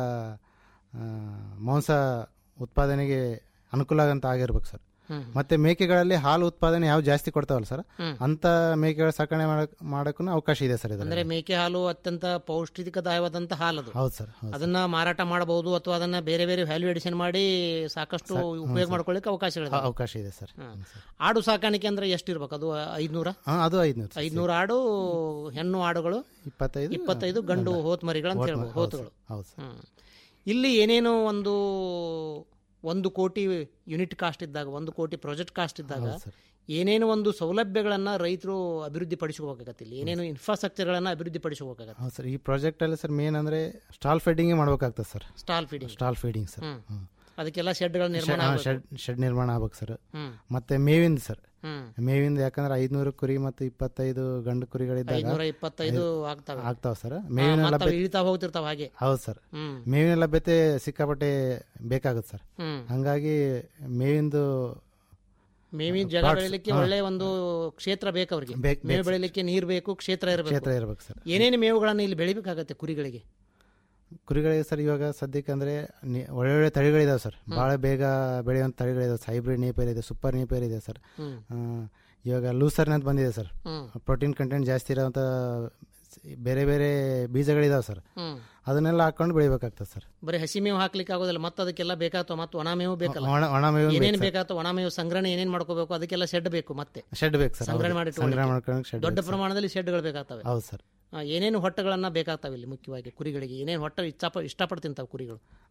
ಆ, ಮಾಂಸ ಉತ್ಪಾದನೆಗೆ ಅನುಕೂಲ ಆಗಂತ ಆಗಿರ್ಬೇಕು ಸರ್ ಹ್ಮ್. ಮತ್ತು ಮೇಕೆಗಳಲ್ಲಿ ಹಾಲು ಉತ್ಪಾದನೆ ಯಾವ ಜಾಸ್ತಿ ಕೊಡ್ತಾವಲ್ಲ ಸರ್ ಹ್ಮ್. ಅಂಥ ಮೇಕೆಗಳ ಸಾಕಣೆ ಮಾಡಕ್ ಮಾಡೋಕ್ಕೂ ಅವಕಾಶ ಇದೆ ಸರ್ ಇದರಲ್ಲಿ ಅಂದ್ರೆ ಮೇಕೆ ಹಾಲು ಅತ್ಯಂತ ಪೌಷ್ಟಿಕದಾಯವಾದಂತ ಹಾಲದು ಹೌದು ಸರ್ ಹೌದು ಅದನ್ನ ಮಾರಾಟ ಮಾಡಬಹುದು ಅಥವಾ ಅದನ್ನ ಬೇರೆ ಬೇರೆ ವ್ಯಾಲ್ಯೂ ಎಡಿಷನ್ ಮಾಡಿ ಸಾಕಷ್ಟು ಉಪಯೋಗ ಮಾಡ್ಕೊಳ್ಳಿಕ್ಕೆ ಅವಕಾಶಗಳಿದೆ ಅವಕಾಶ ಇದೆ ಸರ್ ಆಡು ಸಾಕಾಣಿಕೆ ಅಂದ್ರೆ ಎಷ್ಟಿರ್ಬೇಕು ಅದು ಐದ್ನೂರ ಹಾಂ ಅದು ಐದುನೂರು ಐದ್ನೂರು ಆಡು ಹೆಣ್ಣು ಆಡುಗಳು ಇಪ್ಪತ್ತೈದು ಇಪ್ಪತ್ತೈದು ಗಂಡು ಹೋತ್ ಮರಿಗಳು ಅಂತ ಹೋತ್ ಹೇಳ್ಬೋದು ಮರಿ, ಹೌದು ಹೋತುಗಳು ಸರ್, ಹೌದು ಸರ್. ಹ್ಮ್. ಇಲ್ಲಿ ಏನೇನೋ ಒಂದು ಒಂದು ಕೋಟಿ ಯೂನಿಟ್ ಕಾಸ್ಟ್ ಇದ್ದಾಗ ಒಂದು ಕೋಟಿ ಪ್ರಾಜೆಕ್ಟ್ ಕಾಸ್ಟ್ ಇದ್ದಾಗ ಹೌದು ಸರ್. ಏನೇನು ಒಂದು ಸೌಲಭ್ಯಗಳನ್ನ ರೈತರು ಅಭಿವೃದ್ಧಿ ಪಡಿಸ್ಕೋಬೇಕಾಗತ್ತೆ ಇಲ್ಲಿ ಏನೇನು ಇನ್ಫ್ರಾಸ್ಟ್ರಕ್ಚರ್ಗಳನ್ನ ಅಭಿವೃದ್ಧಿ ಪಡಿಸ್ಕೋಬೇಕಾಗತ್ತೆ ಹೌದು ಸರ್ ಈ ಪ್ರಾಜೆಕ್ಟಲ್ಲಿ ಸರ್ ಮೇನ್ ಅಂದರೆ ಸ್ಟಾಲ್ ಫೀಡಿಂಗೇ ಮಾಡ್ಬೇಕಾಗ್ತದೆ sir stall feeding stall feeding sir ಹ್ಮ್. ಹ್ಮ್. ಅದಕ್ಕೆಲ್ಲ ಶೆಡ್ಗಳ ನಿರ್ಮಾಣ ಆಗ್ಬೇಕು. ಶೆಡ್ ಶೆಡ್ ನಿರ್ಮಾಣ ಆಗ್ಬೇಕು ಸರ್ ಹ್ಮ್. ಮತ್ತೆ ಮೇವಿಂದ ಸರ್ ಹ್ಮ್. ಮೇವಿಂದ ಯಾಕಂದ್ರೆ ಐದ್ನೂರು ಕುರಿ ಮತ್ತು ಇಪ್ಪತ್ತೈದು ಗಂಡು ಕುರಿಗಳಿದ್ದಾಗ ಐನೂರ ಇಪ್ಪತ್ತೈದು ಆಗ್ತವೆ ಆಗ್ತಾವ ಸರ್ ಹಾ, ಮೇವಿನ ಮತ್ತೆ ಅವು ಲಭ್ಯತೆ ಇಳಿತಾ ಹೋಗ್ತಿರ್ತಾವ ಹಾಗೆ ಹೌದು ಸರ್ ಹ್ಮ್. ಮೇವಿನ ಲಭ್ಯತೆ ಸಿಕ್ಕಾಪಟ್ಟೆ ಬೇಕಾಗುತ್ತೆ ಸರ್ ಹ್ಮ್. ಹಂಗಾಗಿ ಮೇವಿಂದು ಮೇವಿನ ಜಾಗ plots, ಬೆಳಿಲಿಕ್ಕೆ ಹಾ. ಒಳ್ಳೆ ಒಂದು ಕ್ಷೇತ್ರ ಬೇಕು ಅವ್ರಿಗೆ ಬೇಕ್- ಮೇವು ಬೇಕು ಬೆಳಿಲಿಕ್ಕೆ ನೀರು ಬೇಕು ಕ್ಷೇತ್ರ ಕ್ಷೇತ್ರ ಇರಬೇಕು ಇರ್ಬೇಕು ಸರ್ ಏನೇನು ಮೇವುಗಳನ್ನ ಇಲ್ಲಿ ಬೆಳಿಬೇಕಾಗತ್ತೆ ಕುರಿಗಳಿಗೆ ಕುರಿಗಳಿಗೆ ಸರ್ ಇವಾಗ ಸದ್ಯಕ್ಕೆ ಅಂದರೆ ಒಳ್ಳೊಳ್ಳೆ ತಳಿಗಳಿದಾವೆ ಸರ್ ಭಾಳ ಬೇಗ ಬೆಳೆಯುವಂಥ ತಳಿಗಳಿದಾವೆ ಹೈಬ್ರಿಡ್ ನೇಪೇರ್ ಇದೆ ಸೂಪರ್ ನೇಪೇರ್ ಇದೆ ಸರ್ ಹ್ಮ್. ಆ, ಇವಾಗ ಲೂಸರ್ನ ಅಂತ ಬಂದಿದೆ ಸರ್ ಹ್ಮ್. ಪ್ರೋಟೀನ್ ಕಂಟೆಂಟ್ ಜಾಸ್ತಿ ಇರೋವಂಥ ಬೇರೆ ಬೇರೆ ಬೀಜಗಳಿದಾವೆ ಸರ್ ಹ್ಮ್. ಅದನ್ನೆಲ್ಲ ಹಾಕೊಂಡು ಬೆಳಿಬೇಕಾಗ್ತದೆ ಸರ್ ಬರೀ ಹಸಿ ಮೇವು ಹಾಕ್ಲಿಕ್ಕೆ ಆಗೋದಿಲ್ಲ ಮತ್ತೆ ಅದಕ್ಕೆಲ್ಲ ಬೇಕಾಗ್ತವ ಮತ್ತೆ ಒಣ ಮೇವು ಬೇಕಲ್ಲ ಒಣ- ಒಣ ಮೇವು ಬೇಕು ಏನೇನು ಸರ್. ಬೇಕಾಗ್ತವ ಒಣ ಮೇವು ಸಂಗ್ರಹಣೆ ಏನೇನ್ ಮಾಡ್ಕೋಬೇಕು ಅದಕ್ಕೆಲ್ಲ ಶೆಡ್ ಬೇಕು ಮತ್ತೆ ಶೆಡ್ ಬೇಕು ಸರ್ ಸಂಗ್ರಹಣೆ ಹೌದು. ಮಾಡಿ ಸಂಗ್ರಹಣೆ ಇಟ್ಕೊಳ್ಳಿಕ್ಕೆ. ಮಾಡ್ಕೊಳ್ಳೋಕೆ ಶೆಡ್ ದೊಡ್ಡ ಬೇಕು ಸರ್. ಪ್ರಮಾಣದಲ್ಲಿ ಶೆಡ್ಗಳು ಬೇಕಾಗ್ತವೆ ಹೌದು ಸರ್ ಆ, ಏನೇನು ಹೊಟ್ಟೆಗಳನ್ನ ಬೇಕಾಗ್ತವೆ ಇಲ್ಲಿ ಮುಖ್ಯವಾಗಿ ಕುರಿಗಳಿಗೆ ಏನೇನು ಹೊಟ್ಟೆ ಇಚ್ಛಾಪ ಇಷ್ಟಪಟ್ಟು ತಿಂತಾವೆ ಕುರಿಗಳು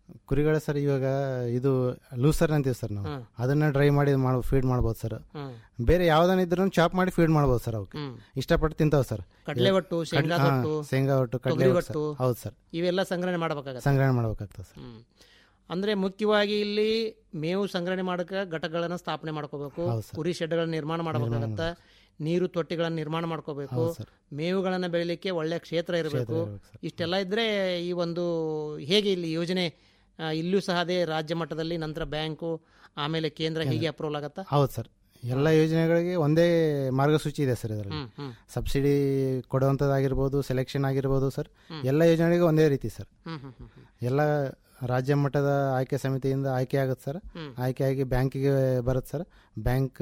ಕುರಿಗಳ ಸರ್ ಇವಾಗ ಇದು ಲೂಸರ್ ಅಂತೀವಿ ಸರ್ ನಾವು ಹ್ಮ್. ಅದನ್ನ ಡ್ರೈ ಮಾಡಿ ಮಾಡ್ ಫೀಡ್ ಮಾಡ್ಬೋದು ಸರ್ ಹ್ಮ್. ಬೇರೆ ಯಾವ್ದನ್ನ ಇದ್ರೂ ಚಾಪ್ ಮಾಡಿ ಫೀಡ್ ಮಾಡ್ಬೋದು ಸರ್ ಅವಕ್ಕೆ ಹ್ಮ್. ಇಷ್ಟಪಟ್ಟು ತಿಂತಾವ್ ಸರ್ ಕಡ್ಲೆ ಒಟ್ಟು, ಕಡ್- ಶೇಂಗಾದ ಹಾ, ಒಟ್ಟು, ಶೇಂಗಾ ಒಟ್ಟು ಕಡಲೆ ತೊಗರಿ ಒಟ್ಟು ಸರ್. ಒಟ್ಟು. ಹೌದು ಸರ್ ಇವೆಲ್ಲ ಸಂಗ್ರಹಣೆ ಮಾಡಬೇಕಾಗತ್ತೆ ಸಂಗ್ರಹಣೆ ಮಾಡ್ಬೇಕಾಗ್ತದೆ ಸರ್ ಹ್ಮ್. ಅಂದ್ರೆ ಮುಖ್ಯವಾಗಿ ಇಲ್ಲಿ ಮೇವು ಸಂಗ್ರಹಣೆ ಮಾಡಕ್ಕೆ ಘಟಕಗಳನ್ನ ಸ್ಥಾಪನೆ ಮಾಡ್ಕೋಬೇಕು ಹೌದು ಸರ್. ಕುರಿ ಶೆಡ್ಗಳನ್ನ ನಿರ್ಮಾಣ ಮಾಡಬೇಕಾಗತ್ತ ನೀರು ತೊಟ್ಟಿಗಳನ್ನ ನಿರ್ಮಾಣ ಮಾಡ್ಕೋಬೇಕು ಹೌದು ಸರ್. ಮೇವುಗಳನ್ನ ಬೆಳಿಲಿಕ್ಕೆ ಒಳ್ಳೆ ಕ್ಷೇತ್ರ ಇರಬೇಕು ಇರ್ಬೇಕು ಇಷ್ಟೆಲ್ಲ ಇದ್ರೆ ಈ ಒಂದು ಹೇಗೆ ಇಲ್ಲಿ ಯೋಜನೆ ಆ, ಇಲ್ಲೂ ಸಹ ಅದೇ ರಾಜ್ಯ ಮಟ್ಟದಲ್ಲಿ ನಂತರ ಬ್ಯಾಂಕು ಆಮೇಲೆ ಕೇಂದ್ರ ಹೀಗೆ ಅಪ್ರೂವಲ್ ಆಗತ್ತಾ ಹೌದು ಸರ್ ಎಲ್ಲ ಯೋಜನೆಗಳಿಗೆ ಒಂದೇ ಮಾರ್ಗಸೂಚಿ ಇದೆ ಸರ್ ಇದರಲ್ಲಿ ಹ್ಮ್, ಹ್ಮ್. ಸಬ್ಸಿಡಿ ಕೊಡುವಂಥದ್ದಾಗಿರ್ಬೋದು ಸೆಲೆಕ್ಷನ್ ಆಗಿರ್ಬೋದು ಸರ್ ಹ್ಮ್. ಎಲ್ಲ ಯೋಜನೆಗಳಿಗೆ ಒಂದೇ ರೀತಿ ಸರ್ ಹ್ಮ್, ಹ್ಮ್, ಹ್ಮ್, ಹ್ಮ್. ಎಲ್ಲ ರಾಜ್ಯ ಮಟ್ಟದ ಆಯ್ಕೆ ಸಮಿತಿಯಿಂದ ಆಯ್ಕೆ ಆಗುತ್ತೆ ಸರ್ ಹ್ಮ್. ಆಯ್ಕೆ ಆಗಿ ಬ್ಯಾಂಕಿಗೆ ಬರುತ್ತೆ ಸರ್ ಬ್ಯಾಂಕ್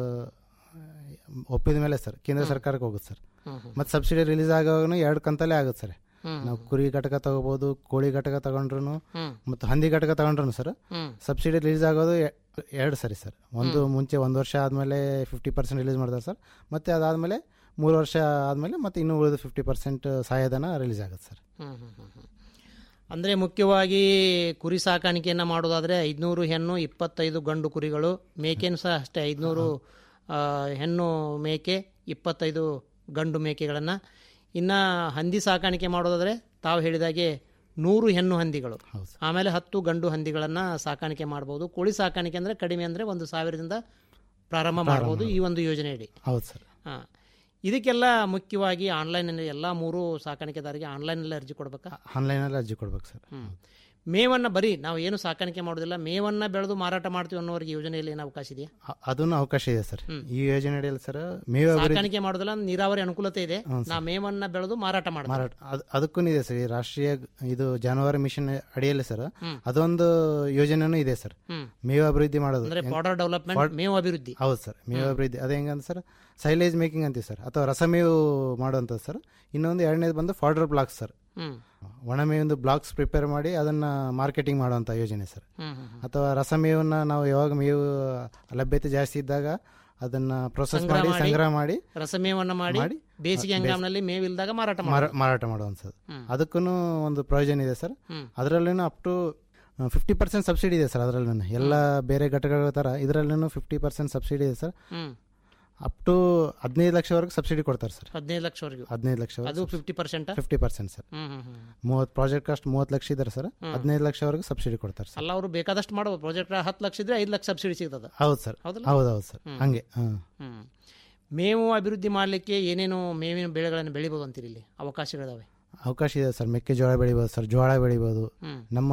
ಒಪ್ಪಿದ ಮೇಲೆ ಸರ್ ಕೇಂದ್ರ ಹ್ಮ್. ಸರ್ಕಾರಕ್ಕೆ ಹೋಗುತ್ತೆ ಸರ್ ಹ್ಮ್, ಹ್ಮ್. ಮತ್ತು ಸಬ್ಸಿಡಿ ರಿಲೀಸ್ ಆಗುವಾಗ ಎರಡು ಕಂತಲ್ಲೇ ಆಗುತ್ತೆ ಸರ್ ಹ್ಮ್, ನಾವು ಕುರಿ ಘಟಕ ತಗೋಬೋದು ಕೋಳಿ ಘಟಕ ತಗೊಂಡ್ರು ಹ್ಮ್. ಮತ್ತು ಹಂದಿ ಘಟಕ ತಗೊಂಡ್ರು ಸರ್ ಹ್ಮ್. ಸಬ್ಸಿಡಿ ರಿಲೀಸ್ ಆಗೋದು ಎ- ಎರಡು ಸರಿ ಸರ್ ಒಂದು ಹ್ಮ್. ಮುಂಚೆ ಒಂದು ವರ್ಷ ಆದಮೇಲೆ ಫಿಫ್ಟಿ ಪರ್ಸೆಂಟ್ ರಿಲೀಸ್ ಮಾಡ್ತಾರೆ ಸರ್ ಮತ್ತು ಅದಾದಮೇಲೆ ಮೂರು ವರ್ಷ ಆದಮೇಲೆ ಮತ್ತೆ ಇನ್ನೂ ಉಳಿದ ಫಿಫ್ಟಿ ಪರ್ಸೆಂಟ್ ಸಹಾಯಧನ ರಿಲೀಸ್ ಆಗುತ್ತೆ ಸರ್ ಹ್ಮ್, ಹ್ಮ್, ಹ್ಮ್, ಹ್ಮ್. ಅಂದ್ರೆ ಮುಖ್ಯವಾಗಿ ಕುರಿ ಸಾಕಾಣಿಕೆಯನ್ನ ಮಾಡೋದಾದ್ರೆ ಐದ್ನೂರು ಹೆಣ್ಣು ಇಪ್ಪತ್ತೈದು ಗಂಡು ಕುರಿಗಳು ಮೇಕೆನೂ ಸಹ ಅಷ್ಟೇ ಐದ್ನೂರು ಆ, ಹೆಣ್ಣು ಮೇಕೆ ಇಪ್ಪತ್ತೈದು ಗಂಡು ಮೇಕೆಗಳನ್ನ ಇನ್ನ ಹಂದಿ ಸಾಕಾಣಿಕೆ ಮಾಡೋದಾದ್ರೆ ತಾವು ಹೇಳಿದಾಗೆ ನೂರು ಹೆಣ್ಣು ಹಂದಿಗಳು ಆಮೇಲೆ ಹತ್ತು ಗಂಡು ಹಂದಿಗಳನ್ನ ಸಾಕಾಣಿಕೆ ಮಾಡಬಹುದು ಕೋಳಿ ಸಾಕಾಣಿಕೆ ಅಂದ್ರೆ ಕಡಿಮೆ ಅಂದ್ರೆ ಒಂದು ಸಾವಿರದಿಂದ ಪ್ರಾರಂಭ ಮಾಡಬಹುದು ಈ ಒಂದು ಯೋಜನೆಯಡಿ ಹೌದು ಸರ್ ಹಾ ಇದಕ್ಕೆಲ್ಲ ಮುಖ್ಯವಾಗಿ ಆನ್ಲೈನ್ ಎಲ್ಲ ಮೂರು ಸಾಕಾಣಿಕೆದಾರರಿಗೆ ಆನ್ಲೈನಲ್ಲಿ ಅರ್ಜಿ ಕೊಡ್ಬೇಕಾ ಆನ್ಲೈನಲ್ಲಿ ಅರ್ಜಿ ಕೊಡ್ಬೇಕು ಸರ್ ಹ್ಮ್. ಮೇವನ್ನ ಬರೀ ನಾವು ಏನು ಸಾಕಾಣಿಕೆ ಮಾಡೋದಿಲ್ಲ ಮೇವನ್ನ ಬೆಳೆದು ಮಾರಾಟ ಮಾಡ್ತೀವಿ ಅನ್ನೋರಿಗೆ ಯೋಜನೆಯಲ್ಲಿ ಏನು ಅವಕಾಶ ಇದೆಯಾ ಅ- ಅದನ್ನು ಅವಕಾಶ ಇದೆ ಸರ್ ಹ್ಮ್. ಈ ಯೋಜನೆ ಅಡಿಯಲ್ಲಿ ಸರ್ ಮೇವು ಅಭಿವೃದ್ಧಿ ಸಾಕಾಣಿಕೆ ಮಾಡೋದಿಲ್ಲ ನೀರಾವರಿ ಅನುಕೂಲತೆ ಇದೆ ಹ್ಮ್, ನಾ ಮೇವನ್ನ ಬೆಳೆದು ಮಾರಾಟ ಮಾಡ್ತೀವಿ ಮಾರಾಟ ಅದು ಅದಕ್ಕೂ ಇದೆ ಸರ್ ಈ ರಾಷ್ಟ್ರೀಯ ಇದು ಜಾನುವಾರು ಮಿಷನ್ ಅಡಿಯಲ್ಲಿ ಸರ್ ಹ್ಮ್. ಅದೊಂದು ಯೋಜನೆನೂ ಇದೆ ಸರ್ ಹ್ಮ್. ಮೇವು ಅಭಿವೃದ್ಧಿ ಮಾಡೋದು ಅಂದ್ರೆ ಹೆಂಗ್- border development, ಫಾಡ್- ಮೇವು ಅಭಿವೃದ್ಧಿ. ಹೌದು ಸರ್ ಮೇವು ಅಭಿವೃದ್ಧಿ ಅದು ಹೆಂಗಂತ ಸರ್ ಸೈಲೇಜ್ ಮೇಕಿಂಗ್ ಅಂತೀವಿ ಸರ್ ಅಥವಾ ರಸಮೇವು ಮಾಡುವಂಥದ್ದು ಸರ್ ಇನ್ನೊಂದು ಎರಡನೇದು ಬಂದು ಫಾರ್ಡರ್ ಬ್ಲಾಕ್ಸ್ ಸರ್ ಹ್ಮ್. ಒಣಮೇವಿಂದು ಬ್ಲಾಕ್ಸ್ ಪ್ರಿಪೇರ್ ಮಾಡಿ ಅದನ್ನ ಮಾರ್ಕೆಟಿಂಗ್ ಮಾಡುವಂಥ ಯೋಜನೆ ಸರ್ ಹ್ಮ್, ಹ್ಮ್, ಹ್ಮ್. ಅಥವಾ ರಸಮೇವನ್ನ ನಾವು ಯಾವಾಗ ಮೇವು ಲಭ್ಯತೆ ಜಾಸ್ತಿ ಇದ್ದಾಗ ಅದನ್ನ ಪ್ರೊಸೆಸ್ ಸಂಗ್ರಹ ಮಾಡಿ ಸಂಗ್ರಹ ಮಾಡಿ ರಸಮೇವನ್ನ ಮಾಡಿ ಮಾಡಿ, ಬೇಸಿಗೆ ಬೇಸ್- ಹಂಗಾಮಿನಲ್ಲಿ ಮೇವಿಲ್ದಾಗ ಮಾರಾಟ ಮಾರ- ಮಾಡಿ ಮಾರಾಟ ಮಾಡುವಂಥದ್ದು ಹ್ಮ್. ಅದಕ್ಕೂ ಒಂದು ಪ್ರಯೋಜನ ಇದೆ ಸರ್ ಹ್ಮ್. ಅದರಲ್ಲೂ up to fifty percent subsidy ಇದೆ ಸರ್ ಅದರಲ್ಲೂ ಎಲ್ಲ ಬೇರೆ ಘಟಕಗಳ ಥರ ಇದರಲ್ಲೂ ಫಿಫ್ಟಿ ಪರ್ಸೆಂಟ್ ಸಬ್ಸಿಡಿ ಇದೆ ಸರ್ ಹ್ಮ್. ಅಪ್ ಟು ಹದಿನೈದು ಲಕ್ಷವರೆಗೂ ಸಬ್ಸಿಡಿ ಕೊಡ್ತಾರೆ ಸರ್ ಹದಿನೈದು ಲಕ್ಷವರೆಗೂ ಹದಿನೈದು ಲಕ್ಷ ಅದು fifty percent fifty percent sir ಹ್ಮ್, ಹ್ಮ್, ಹ್ಮ್. ಮೂವತ್ತು ಪ್ರಾಜೆಕ್ಟ್ ಕಾಸ್ಟ್ ಮೂವತ್ತು ಲಕ್ಷ ಇದ್ದಾರೆ ಸರ್ ಹ್ಮ್. ಹದಿನೈದು ಲಕ್ಷವರೆಗೂ ಸಬ್ಸಿಡಿ ಕೊಡ್ತಾರೆ ಸರ್ ಅಲ್ಲ ಅವರು ಬೇಕಾದಷ್ಟು ಮಾಡ್ಬೋದು ಪ್ರಾಜೆಕ್ಟ್ ಹತ್ತು ಲಕ್ಷ ಇದ್ರೆ ಐದು ಲಕ್ಷ ಸಬ್ಸಿಡಿ ಸಿಗ್ತದ ಹೌದು ಸರ್ ಹೌದಲ್ಲ? ಹೌದು ಹೌದು ಸರ್ ಹ್ಮ್. ಹಂಗೆ ಹಾಂ ಹ್ಮ್. ಮೇವು ಅಭಿವೃದ್ಧಿ ಮಾಡಲಿಕ್ಕೆ ಏನೇನು ಮೇವಿನ ಬೆಳೆಗಳನ್ನು ಬೆಳಿಬೋದು ಅಂತೀರಿ ಇಲ್ಲಿ ಅವಕಾಶಗಳಿದಾವೆ ಅವಕಾಶ ಇದೆ ಸರ್ ಮೆಕ್ಕೆಜೋಳ ಬೆಳಿಬೋದು ಸರ್ ಜೋಳ ಬೆಳಿಬೋದು ಹ್ಮ್. ನಮ್ಮ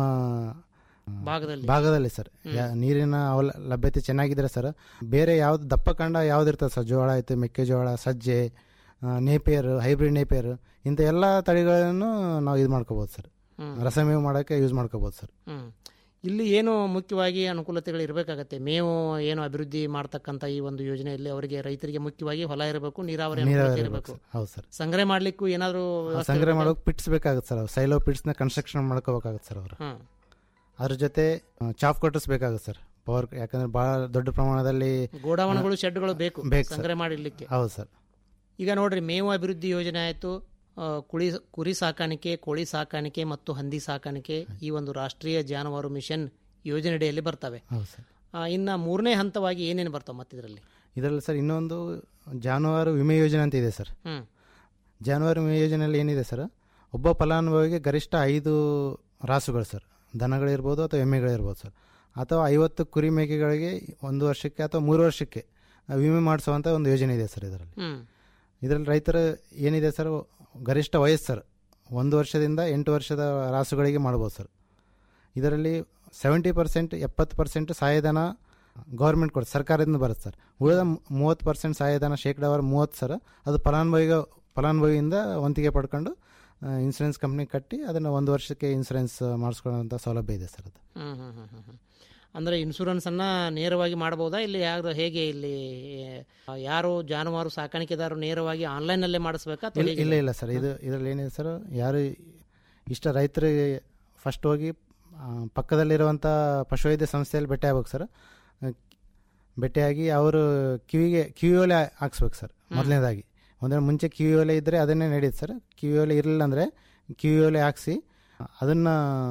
ಭಾಗದಲ್ಲಿ ಭಾಗದಲ್ಲಿ ಸರ್ ಯಾ- ನೀರಿನ ಅವಲ ಲಭ್ಯತೆ ಚೆನ್ನಾಗಿದ್ರೆ ಸರ್ ಬೇರೆ ಯಾವ್ದು ದಪ್ಪ ಕಂಡ ಯಾವ್ದು ಇರ್ತದೆ ಸರ್ ಜೋಳ ಆಯ್ತು ಮೆಕ್ಕೆಜೋಳ ಸಜ್ಜೆ ಆ, ನೇಪಿಯರ್ ಹೈಬ್ರಿಡ್ ನೇಪಿಯರ್ ಇಂಥ ಎಲ್ಲ ತಳಿಗಳನ್ನು ನಾವು ಇದು ಮಾಡ್ಕೋಬೋದು ಸರ್ ಹ್ಮ್. ರಸಮೇವು ಮಾಡೋಕ್ಕೆ ಯೂಸ್ ಮಾಡ್ಕೋಬೋದು ಸರ್ ಹ್ಮ್. ಇಲ್ಲಿ ಏನು ಮುಖ್ಯವಾಗಿ ಅನುಕೂಲತೆಗಳು ಇರಬೇಕಾಗತ್ತೆ ಮೇವು ಏನು ಅಭಿವೃದ್ಧಿ ಮಾಡ್ತಕ್ಕಂಥ ಈ ಒಂದು ಯೋಜನೆಯಲ್ಲಿ ಅವರಿಗೆ ರೈತರಿಗೆ ಮುಖ್ಯವಾಗಿ ಹೊಲ ಇರಬೇಕು ನೀರಾವರಿ ಅನುಕೂಲತೆ ನೀರಾವರಿ ಇರಬೇಕು ಇರ್ಬೇಕು ಸರ್. ಹೌದು ಸರ್ ಸಂಗ್ರಹ ಮಾಡ್ಲಿಕ್ಕೂ ಏನಾದರೂ ವ್ಯವಸ್ಥೆ ಸಂಗ್ರಹ ಇರ್ಬೇಕಾ? ಮಾಡೋಕೆ ಪಿಟ್ಸ್ ಬೇಕಾಗುತ್ತೆ ಸರ್ ಸೈಲೋ ಪಿಟ್ಸ್ನ ಕನ್ಸ್ಟ್ರಕ್ಷನ್ ಮಾಡ್ಕೋಬೇಕಾಗುತ್ತೆ ಸರ್ ಅವರು ಹ್ಮ್. ಅದ್ರ ಜೊತೆ ಚಾಫ್ ಕೊಟ್ಟಸ್ ಬೇಕಾಗುತ್ತೆ ಸರ್ ಪವರ್ ಯಾಕಂದ್ರೆ ಭಾಳ ದೊಡ್ಡ ಪ್ರಮಾಣದಲ್ಲಿ ಗೋಡಾವಣೆಗಳು ಶೆಡ್ಗಳು ಬೇಕು ಬೇಕು ಸರ್. ಸಂಗ್ರಹ ಮಾಡಿರ್ಲಿಕ್ಕೆ ಹೌದು ಸರ್ ಈಗ ನೋಡ್ರಿ ಮೇವು ಅಭಿವೃದ್ಧಿ ಯೋಜನೆ ಆಯಿತು ಕುಳಿ ಕುರಿ ಸಾಕಾಣಿಕೆ ಕೋಳಿ ಸಾಕಾಣಿಕೆ ಮತ್ತು ಹಂದಿ ಸಾಕಾಣಿಕೆ ಈ ಒಂದು ರಾಷ್ಟ್ರೀಯ ಜಾನುವಾರು ಮಿಷನ್ ಯೋಜನೆಯಡಿಯಲ್ಲಿ ಬರ್ತವೆ ಹೌದು ಸರ್ ಆ, ಇನ್ನ ಮೂರನೇ ಹಂತವಾಗಿ ಏನೇನು ಬರ್ತಾವೆ ಮತ್ತೆ ಇದರಲ್ಲಿ ಇದರಲ್ಲಿ ಸರ್ ಇನ್ನೊಂದು ಜಾನುವಾರು ವಿಮೆ ಯೋಜನೆ ಅಂತ ಇದೆ ಸರ್ ಹ್ಮ್. ಜಾನುವಾರು ವಿಮೆ ಯೋಜನೆಯಲ್ಲಿ ಏನಿದೆ ಸರ್ ಒಬ್ಬ ಫಲಾನುಭವಿಗೆ ಗರಿಷ್ಠ ಐದು ರಾಸುಗಳು ಸರ್ ದನಗಳಿರ್ಬೋದು ಅಥವಾ ಎಮ್ಮೆಗಳಿರ್ಬೋದು ಸರ್ ಅಥವಾ ಐವತ್ತು ಕುರಿ ಮೇಕೆಗಳಿಗೆ ಒಂದು ವರ್ಷಕ್ಕೆ ಅಥವಾ ಮೂರು ವರ್ಷಕ್ಕೆ ವಿಮೆ ಮಾಡಿಸುವಂಥ ಒಂದು ಯೋಜನೆ ಇದೆ ಸರ್ ಇದರಲ್ಲಿ ಹ್ಮ್. ಇದರಲ್ಲಿ ರೈತರ ಏನಿದೆ ಸರ್ ಗರಿಷ್ಠ ವಯಸ್ಸು ಸರ್ ಒಂದು ವರ್ಷದಿಂದ ಎಂಟು ವರ್ಷದ ರಾಸುಗಳಿಗೆ ಮಾಡ್ಬೋದು ಸರ್ ಇದರಲ್ಲಿ ಸೆವೆಂಟಿ ಪರ್ಸೆಂಟ್ ಎಪ್ಪತ್ತು ಪರ್ಸೆಂಟ್ ಸಹಾಯಧನ ಗೌರ್ಮೆಂಟ್ ಕೊಡುತ್ತೆ ಸರ್ಕಾರದಿಂದ ಬರುತ್ತೆ ಸರ್ ಉಳಿದ ಮೂವತ್ತು ಪರ್ಸೆಂಟ್ ಸಹಾಯಧನ ಶೇಕಡಾವಾರು ಮೂವತ್ತು ಸರ್ ಅದು ಫಲಾನುಭವಿಗ ಫಲಾನುಭವಿಯಿಂದ ವಂತಿಗೆ ಪಡ್ಕೊಂಡು ಇನ್ಸೂರೆನ್ಸ್ ಕಂಪ್ನಿ ಕಟ್ಟಿ ಅದನ್ನು ಒಂದು ವರ್ಷಕ್ಕೆ ಇನ್ಸೂರೆನ್ಸ್ ಮಾಡಿಸ್ಕೊಳ್ಳೋಂಥ ಸೌಲಭ್ಯ ಇದೆ ಸರ್ ಅದು ಹ್ಮ್ ಹ್ಮ್ ಹ್ಮ್ ಹ್ಮ್ ಹ್ಮ್. ಅಂದ್ರೆ ಇನ್ಶೂರೆನ್ಸ್ ಅನ್ನ ನೇರವಾಗಿ ಮಾಡಬಹುದಾ ಇಲ್ಲಿ ಯಾರು ಹೇಗೆ ಇಲ್ಲಿ ಆ, ಯಾರು ಜಾನುವಾರು ಸಾಕಾಣಿಕೆದಾರರು ನೇರವಾಗಿ ಆನ್ಲೈನ್ ನಲ್ಲೇ ಮಾಡಿಸ್ಬೇಕಾ ಅಥವಾ ಇಲ್ಲ ಹೇಗೆ? ಇಲ್ಲ ಇಲ್ಲ ಸರ್ ಇದು ಇದರಲ್ಲಿ ಏನಿದೆ ಸರ್ ಯಾರು ಇಷ್ಟ ರೈತರಿಗೆ ಫಸ್ಟ್ ಹೋಗಿ ಆ, ಪಕ್ಕದಲ್ಲಿರುವಂಥ ಪಶುವೈದ್ಯ ಸಂಸ್ಥೆಯಲ್ಲಿ ಭೇಟಿ ಆಗ್ಬೇಕು ಸರ್ ಆ, ಭೇಟಿಯಾಗಿ ಅವರು ಕಿವಿಗೆ ಕಿವಿಯೋಲೆ ಹಾಕ್ಸ್ಬೇಕು ಸರ್ ಮೊದಲನೇದಾಗಿ ಅಂದರೆ ಮುಂಚೆ ಕಿವಿಯೋಲೆ ಇದ್ದರೆ ಅದನ್ನೇ ನಡೆಯುತ್ತೆ ಸರ್ ಕಿವಿಯೋಲೆ ಇರಲಿಲ್ಲ ಅಂದರೆ ಕಿವಿಯೋಲೆ ಹಾಕ್ಸಿ ಅದನ್ನ